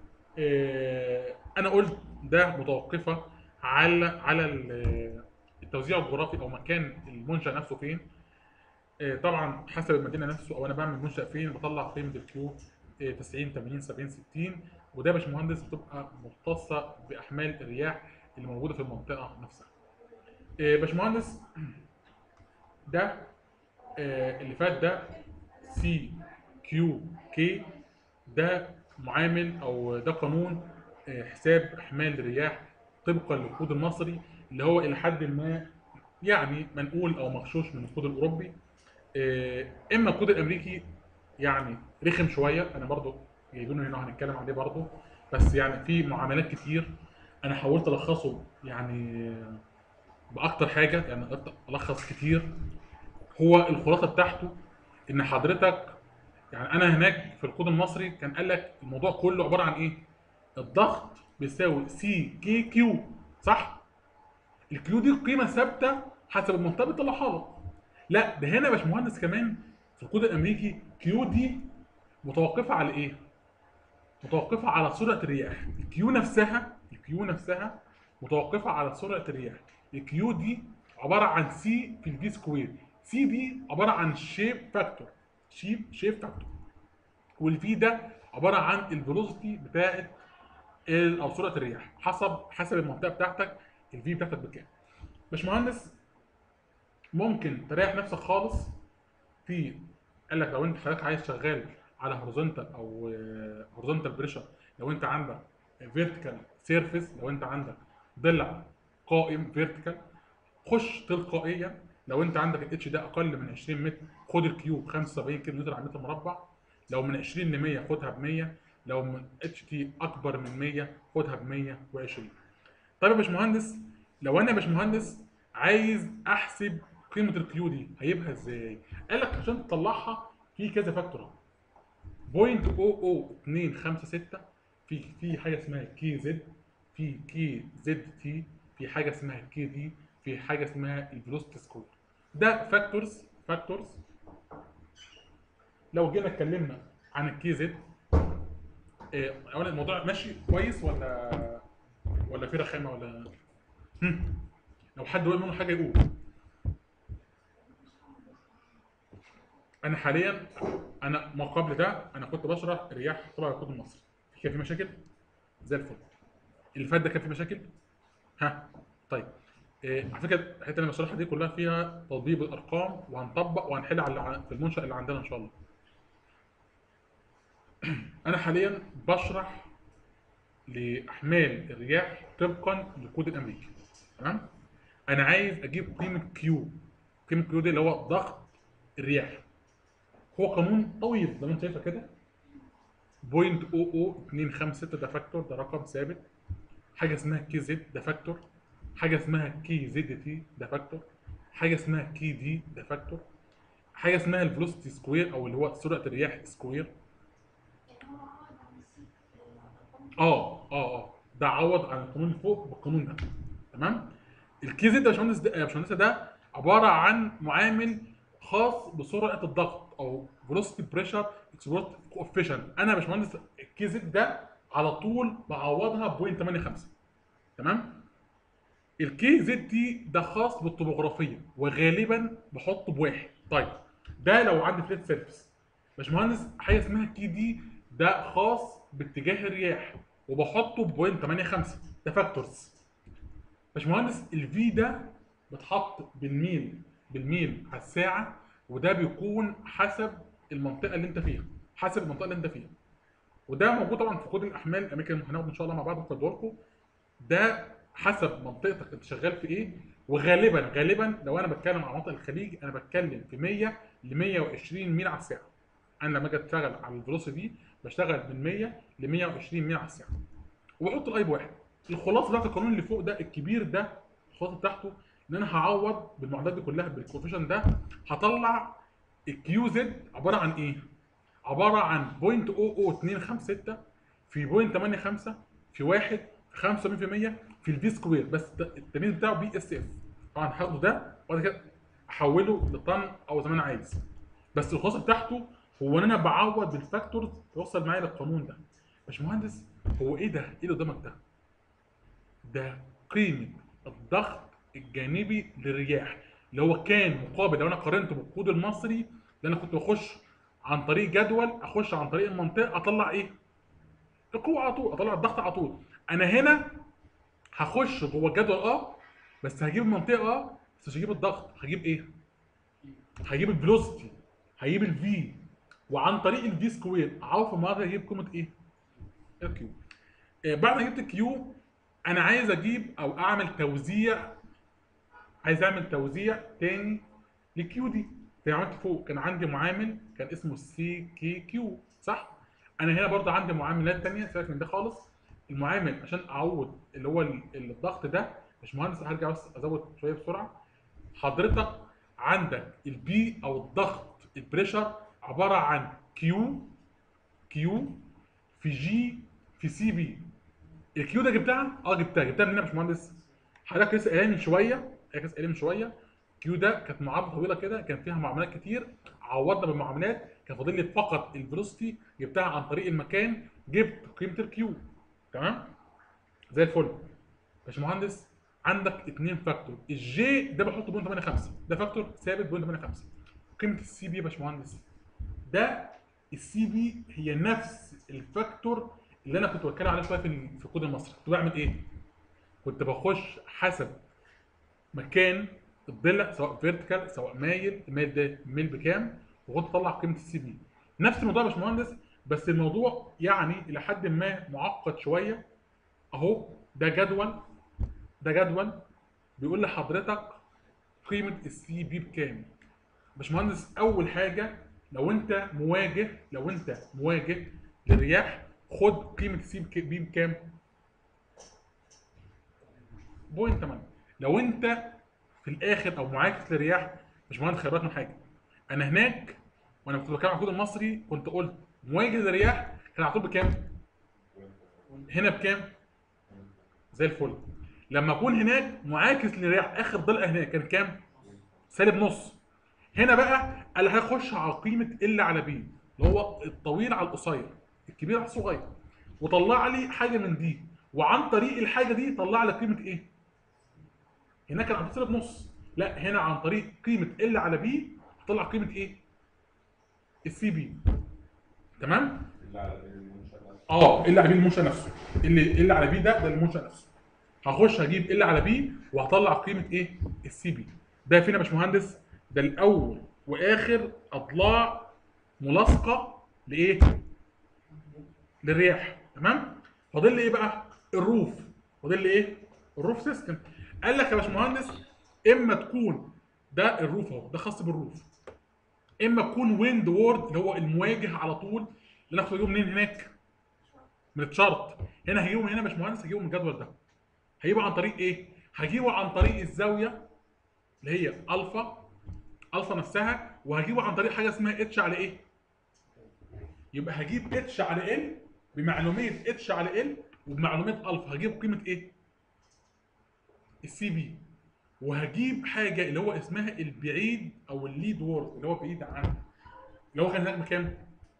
آه، انا قلت ده متوقفه على على ال- التوزيع الجغرافي او مكان المنشا نفسه فين آه، طبعا حسب المدينه نفسه او انا بعمل منشا فين بطلع قيمه الكيو آه، 90 80 70 60 وده يا باشمهندس بتبقى مختصه باحمال الرياح اللي موجوده في المنطقه نفسها. آه، باشمهندس ده آه، اللي فات ده سي كيو كي ده معامل او ده قانون آه، حساب احمال الرياح طبقا للكود المصري اللي هو الى حد ما يعني منقول او مغشوش من الكود الاوروبي آه، اما الكود الامريكي يعني رخم شويه انا برضو جايبينه هنا هنتكلم عليه برضو بس يعني في معاملات كتير انا حاولت الخصه يعني باكتر حاجه يعني قدرت الخص كتير هو الخلاصه بتاعته ان حضرتك يعني انا هناك في الكود المصري كان قال لك الموضوع كله عباره عن ايه؟ الضغط بيساوي سي كي كيو صح؟ الكيو دي قيمه ثابته حسب المنطقه اللي بيطلعها لك لا ده هنا يا باشمهندس كمان في الكود الامريكي كيو دي متوقفه على ايه؟ متوقفه على سرعه الرياح الكيو نفسها الكيو نفسها متوقفه على سرعه الرياح الكيو دي عباره عن سي في الفي سكوير سي دي عباره عن شيب فاكتور شيب شيب فاكتور والفي ده عباره عن الفيلوسيتي بتاعت ال- او سرعه الرياح حسب حسب المنطقه بتاعتك الفي بتاعتك بكام باشمهندس ممكن تريح نفسك خالص في قال لك لو انت حضرتك عايز شغال على هوريزونتال او هوريزونتال بريشر لو انت عندك فيرتيكال سيرفيس لو انت عندك ضلع قائم فيرتيكال خش تلقائيا لو انت عندك الاتش ده اقل من 20 متر خد الكيوب 75 كيلو متر على المتر مربع لو من 20 ل 100 خدها ب 100 لو من اتش تي اكبر من 100 خدها ب 120 طيب يا باشمهندس لو انا يا باشمهندس عايز احسب قيمه الكيو دي هيبقى ازاي؟ قال لك عشان تطلعها في كذا فاكتور اهو. بوينت 00256 في في حاجه اسمها كي زد في كي زد تي في حاجه اسمها كي دي في حاجه اسمها الفيلوسيتي سكوير ده فاكتورز فاكتورز لو جينا اتكلمنا عن الكي زد إيه، اولا الموضوع ماشي كويس ولا ولا في رخامه ولا هم. لو حد وقع منه حاجه يقول انا حاليا انا ما قبل ده انا كنت بشرح رياح طبعا الكود المصري كان في مشاكل زي الفل اللي فات ده كان في مشاكل ها طيب إيه على فكره الحته اللي أنا بشرحها دي كلها فيها تطبيق بالارقام وهنطبق وهنحل على في المنشا اللي عندنا ان شاء الله انا حاليا بشرح لاحمال الرياح طبقا للكود الامريكي تمام انا عايز اجيب قيمه كيو قيمه كيو دي اللي هو ضغط الرياح هو قانون طويل زي ما انت شايفه كده بوينت 00256 ده فاكتور ده رقم ثابت حاجه اسمها كي زد ده فاكتور حاجه اسمها كي زد تي ده فاكتور حاجه اسمها كي دي ده فاكتور حاجه اسمها الفلوسيتي سكوير او اللي هو سرعه الرياح سكوير اه اه اه ده عوض عن القانون اللي فوق بالقانون ده تمام الكي زد يا باشمهندس ده يا باشمهندس ده عباره عن معامل خاص بسرعه الضغط او فيلوسيتي بريشر اكسبورت كوفيشنت انا يا باشمهندس الكي زد ده على طول بعوضها ب 0.85 تمام الكي زد تي ده خاص بالطبوغرافيه وغالبا بحطه بواحد طيب ده لو عندي فليت سيرفيس باشمهندس حاجه اسمها كي دي ده خاص باتجاه الرياح وبحطه ب 0.85 ده فاكتورز باشمهندس الفي ده بتحط بالميل بالميل على الساعه وده بيكون حسب المنطقه اللي انت فيها حسب المنطقه اللي انت فيها وده موجود طبعا في كود الاحمال الامريكان هناخد ان شاء الله مع بعض في لكم ده حسب منطقتك انت شغال في ايه وغالبا غالبا لو انا بتكلم عن منطقه الخليج انا بتكلم في 100 ل 120 ميل على الساعه انا لما اجي اشتغل على الفيلوسيتي دي بشتغل من 100 ل 120 ميل على الساعه وبحط الاي بواحد الخلاصه بتاعت القانون اللي فوق ده الكبير ده الخلاصه بتاعته ان انا هعوض بالمعادلات دي كلها بالكوفيشن ده هطلع الكيو زد عباره عن ايه؟ عباره عن 0.00256 في 0.85 في 1 في 75% في الفي سكوير بس ده التمييز بتاعه بي اس اف طبعا هاخده ده وبعد كده احوله لطن او زي ما انا عايز بس الخلاصه بتاعته هو ان انا بعوض بالفاكتورز توصل معايا للقانون ده باشمهندس هو ايه ده؟ ايه اللي قدامك ده؟ ده قيمه الضغط الجانبي للرياح اللي هو كان مقابل لو انا قارنته بالكود المصري اللي انا كنت بخش عن طريق جدول اخش عن طريق المنطقه اطلع ايه؟ القوه على طول اطلع الضغط على طول انا هنا هخش جوه الجدول اه بس هجيب المنطقه اه بس مش هجيب الضغط هجيب ايه؟ هجيب الفيلوسيتي هجيب الفي وعن طريق الفي سكوير اعرف المره هجيب قيمه ايه؟ الكيو آه، بعد ما جبت الكيو انا عايز اجيب او اعمل توزيع عايز اعمل توزيع تاني للكيو دي زي ما عملت فوق كان عندي معامل كان اسمه سي كي كيو صح؟ انا هنا برضه عندي معاملات تانية سيبك من ده خالص المعامل عشان اعوض اللي هو ال- الضغط ده مش مهندس هرجع بس ازود شويه بسرعه حضرتك عندك البي او الضغط البريشر عباره عن كيو كيو في جي في سي بي الكيو ده جبتها؟ اه جبتها جبتها منين يا باشمهندس؟ حضرتك لسه قايل من شويه حضرتك لسه قايل من شويه كيو ده كانت معادله طويله كده كان فيها معاملات كتير عوضنا بالمعاملات كان فاضل لي فقط الفيلوسيتي جبتها عن طريق المكان جبت قيمه الكيو تمام؟ زي الفل باشمهندس عندك اتنين فاكتور الجي ده بحطه بوينت 85 ده فاكتور ثابت بوينت 85 قيمه السي بي يا باشمهندس ده السي بي هي نفس الفاكتور اللي انا كنت بتكلم عليه شويه في ال- في الكود المصري كنت بعمل ايه؟ كنت بخش حسب مكان الضلع سواء فيرتيكال سواء مايل المايل ده ميل بكام وكنت اطلع قيمه السي بي نفس الموضوع يا باشمهندس بس الموضوع يعني الى حد ما معقد شويه اهو ده جدول ده جدول بيقول لحضرتك قيمه السي بي بكام باشمهندس اول حاجه لو انت مواجه لو انت مواجه للرياح خد قيمه السي بي بكام بوينت 8 لو انت في الاخر او معاكس للرياح مش مهندس خلي بالك من حاجه انا هناك وانا كنت بتكلم على الكود المصري كنت قلت مواجه للرياح كان على طول بكام؟ هنا بكام؟ زي الفل لما اكون هناك معاكس للرياح اخر ضلع هناك كان كام؟ سالب نص هنا بقى اللي هيخش على قيمه ال على بي اللي هو الطويل على القصير الكبير على الصغير وطلع لي حاجه من دي وعن طريق الحاجه دي طلع لي قيمه ايه؟ هناك كان سالب نص لا هنا عن طريق قيمه ال على بي هطلع قيمه ايه؟ السي بي تمام؟ اللي على المنشأ نفسه. اه ال على بي المنشا نفسه اللي ال على بي ده ده المنشا نفسه هخش هجيب ال على بي وهطلع قيمه ايه السي بي ده فين يا باشمهندس ده الاول واخر اضلاع ملاصقه لايه للرياح تمام فاضل لي ايه بقى الروف فاضل لي ايه الروف سيستم قال لك يا باشمهندس اما تكون ده الروف اهو ده خاص بالروف اما تكون ويند وورد اللي هو المواجه على طول اللي انا كنت بجيبه منين هناك من الشرط هنا هجيبه من هنا يا باشمهندس هجيبه من الجدول ده هجيبه عن طريق ايه هجيبه عن طريق الزاويه اللي هي الفا الفا نفسها وهجيبه عن طريق حاجه اسمها اتش على ايه يبقى هجيب اتش على ال بمعلوميه اتش على ال وبمعلوميه الفا هجيب قيمه ايه السي بي وهجيب حاجه اللي هو اسمها البعيد او الليد وورد اللي هو بعيد عنه اللي هو كان هناك بكام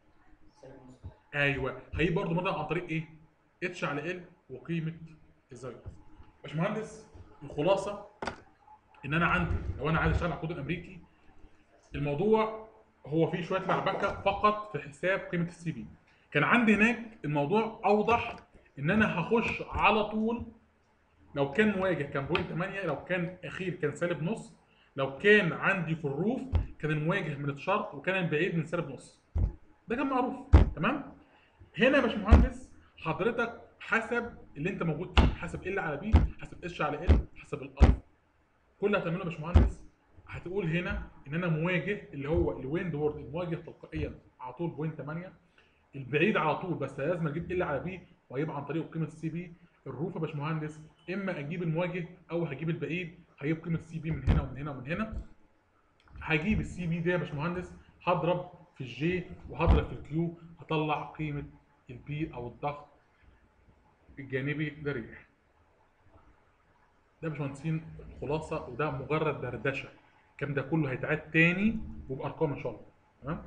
ايوه هي برضه مدى عن طريق ايه؟ اتش على ال وقيمه الزاويه. باشمهندس الخلاصه ان انا عندي لو انا عايز اشتغل على الكود الامريكي الموضوع هو فيه شويه لعبكه فقط في حساب قيمه السي بي. كان عندي هناك الموضوع اوضح ان انا هخش على طول لو كان مواجه كان بوينت 8 لو كان اخير كان سالب نص لو كان عندي في الروف كان المواجه من الشرط وكان البعيد من سالب نص. ده كان معروف تمام هنا يا باشمهندس حضرتك حسب اللي انت موجود فيه حسب ال على بي حسب اتش على ال حسب الالفا كل اللي هتعمله يا باشمهندس هتقول هنا ان انا مواجه اللي هو الويند وورد المواجه تلقائيا على طول بوينت 8 البعيد على طول بس لازم اجيب ال على بي وهيبقى عن طريق قيمه السي بي الروف يا باشمهندس اما اجيب المواجه او هجيب البعيد هجيب قيمه السي بي من هنا ومن هنا ومن هنا هجيب السي بي ده يا باشمهندس هضرب في الجي وهضرب في الكيو هطلع قيمه البي او الضغط الجانبي للريح ده يا باشمهندسين الخلاصه وده مجرد دردشه الكلام ده كله هيتعاد تاني وبارقام ان شاء الله تمام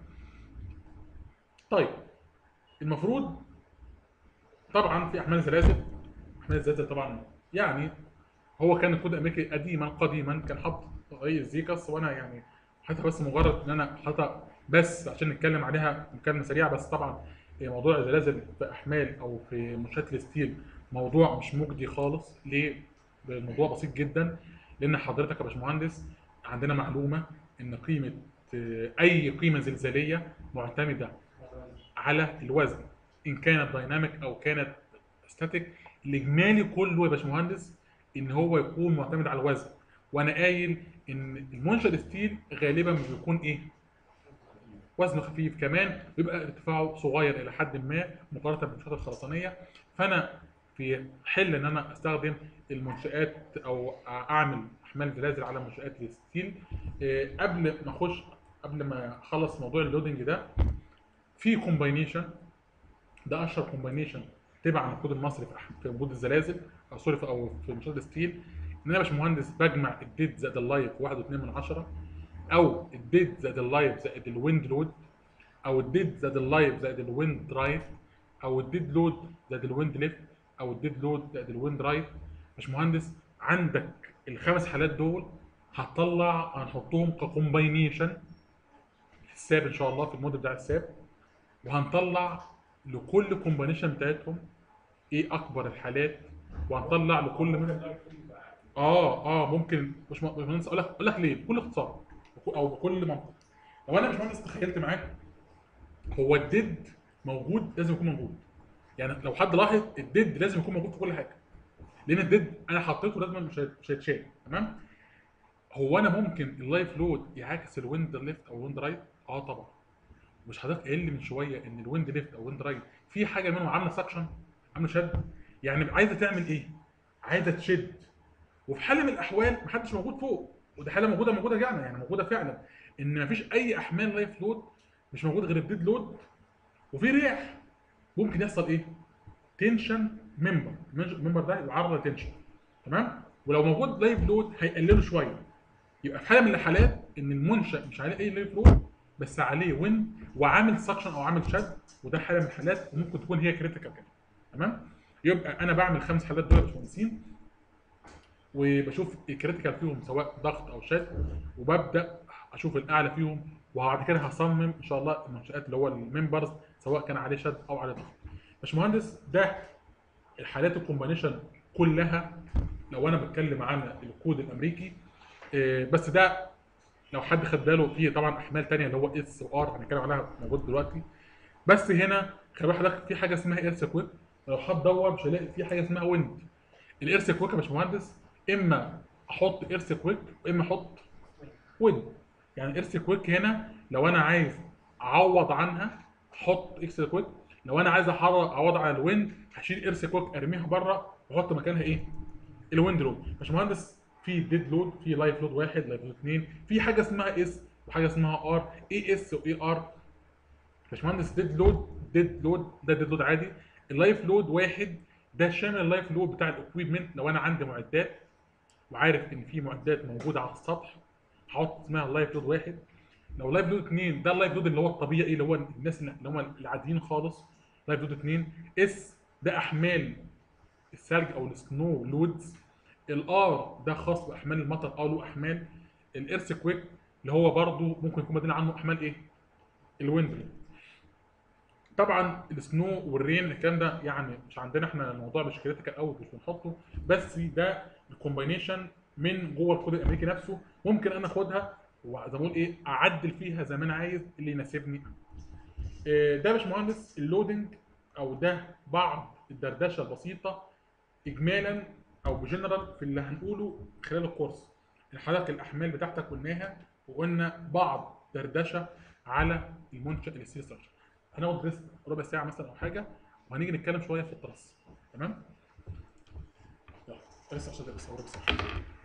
طيب المفروض طبعا في احمال زلازل احمال الزلازل طبعا يعني هو كان الكود الامريكي قديما قديما كان حاطط رئيس زيكاس وانا يعني حتى بس مجرد ان انا حاططها بس عشان نتكلم عليها مكالمه سريعه بس طبعا موضوع الزلازل في احمال او في منشات الستيل موضوع مش مجدي خالص ليه؟ الموضوع بسيط جدا لان حضرتك يا باشمهندس عندنا معلومه ان قيمه آه، اي قيمه زلزاليه معتمده على الوزن ان كانت دايناميك او كانت ستاتيك الاجمالي كله يا باشمهندس ان هو يكون معتمد على الوزن وانا قايل ان المنشا الستيل غالبا بيكون ايه وزنه خفيف كمان بيبقى ارتفاعه صغير الى حد ما مقارنه بالمنشات الخرسانيه فانا في حل ان انا استخدم المنشات او اعمل احمال زلازل على منشات الستيل إيه، قبل ما اخش قبل ما اخلص موضوع اللودنج ده في كومباينيشن ده اشهر كومباينيشن تبع الكود المصري في أح- في وجود الزلازل او سوري في- او في منشات الستيل ان انا يا باشمهندس بجمع الديد زائد اللايف 1.2 من عشرة او الديد زائد اللايف زائد الويند لود او الديد زائد اللايف زائد الويند رايت او الديد لود زائد الويند ليفت او الديد لود زائد الويند رايت باشمهندس عندك الخمس حالات دول هتطلع هنحطهم ككومباينيشن في الساب ان شاء الله في الموديل بتاع الساب وهنطلع لكل كومباينيشن بتاعتهم ايه اكبر الحالات وهنطلع لكل من اه اه ممكن مش مهندس اقول لك اقول لك ليه بكل اختصار او بكل منطق لو انا مش مهندس تخيلت معاك هو الديد موجود لازم يكون موجود يعني لو حد لاحظ الديد لازم يكون موجود في كل حاجه لان الديد انا حطيته لازم مش هيت- مش هيتشال تمام هو انا ممكن اللايف لود يعاكس الويند ليفت او الويند رايت اه طبعا مش حضرتك قايل لي من شويه ان الويند ليفت او الويند رايت في حاجه منهم عامله سكشن عامله شد يعني عايزه تعمل ايه عايزه تشد وفي حال من الاحوال محدش موجود فوق وده حاله موجوده موجوده فعلا يعني موجوده فعلا ان مفيش اي احمال لايف لود مش موجود غير الديد لود وفي رياح ممكن يحصل ايه تنشن ممبر الممبر ده يعرض لتنشن تمام ولو موجود لايف لود هيقلله شويه يبقى في حاله من الحالات ان المنشا مش عليه اي لايف لود بس عليه وين وعامل سكشن او عامل شد وده حاله من الحالات وممكن تكون هي كريتيكال كمان تمام يبقى انا بعمل خمس حالات دول يا باشمهندسين وبشوف الكريتيكال فيهم سواء ضغط او شد وببدا اشوف الاعلى فيهم وبعد كده هصمم ان شاء الله المنشات اللي هو الممبرز سواء كان عليه شد او عليه ضغط باشمهندس ده الحالات الكومبانيشن كلها لو انا بتكلم عن الكود الامريكي آه، بس ده لو حد خد باله فيه طبعا احمال تانية اللي هو اس وار هنتكلم عليها موجود دلوقتي بس هنا خلي بالك حضرتك في حاجه اسمها ايرث كويك لو حد دور مش هيلاقي في حاجه اسمها ويند الايرث كويك يا باشمهندس اما احط ايرث كويك واما احط ويند يعني ايرث كويك هنا لو انا عايز اعوض عنها احط اكس كويك لو انا عايز أحر- اعوض على الويند هشيل ايرث كويك ارميها بره واحط مكانها ايه الويند لود باشمهندس في ديد لود في لايف لود واحد لايف لود اثنين في حاجه اسمها اس وحاجه اسمها ار اي اس واي ار باشمهندس ديد لود ديد لود ده ديد لود عادي اللايف لود واحد ده شامل اللايف لود بتاع الاكويبمنت لو انا عندي معدات وعارف ان في معدات موجوده على السطح هحط اسمها اللايف لود واحد لو لايف لود اثنين ده اللايف لود اللي هو الطبيعي اللي هو الناس اللي هم العاديين خالص لايف لود اثنين اس ده احمال الثلج او السنو لودز الار ده خاص باحمال المطر اه له احمال الايرث كويك اللي هو برضه ممكن يكون بديل عنه احمال ايه الويند لود. طبعا السنو والرين الكلام ده يعني مش عندنا احنا الموضوع مش كريتيكال قوي مش بنحطه بس ده الكومباينيشن من جوه الكود الامريكي نفسه ممكن انا اخدها وزي ما بقول ايه اعدل فيها زي ما انا عايز اللي يناسبني إيه، ده يا باشمهندس اللودنج او ده بعض الدردشه البسيطه اجمالا او بجنرال في اللي هنقوله خلال الكورس حضرتك الاحمال بتاعتك قلناها وقلنا بعض دردشه على المنشا الستيل ستراكشر هناخد ريست ربع ساعه مثلا او حاجه وهنيجي نتكلم شويه في التراس تمام يلا لسه عشان لسه ربع ساعه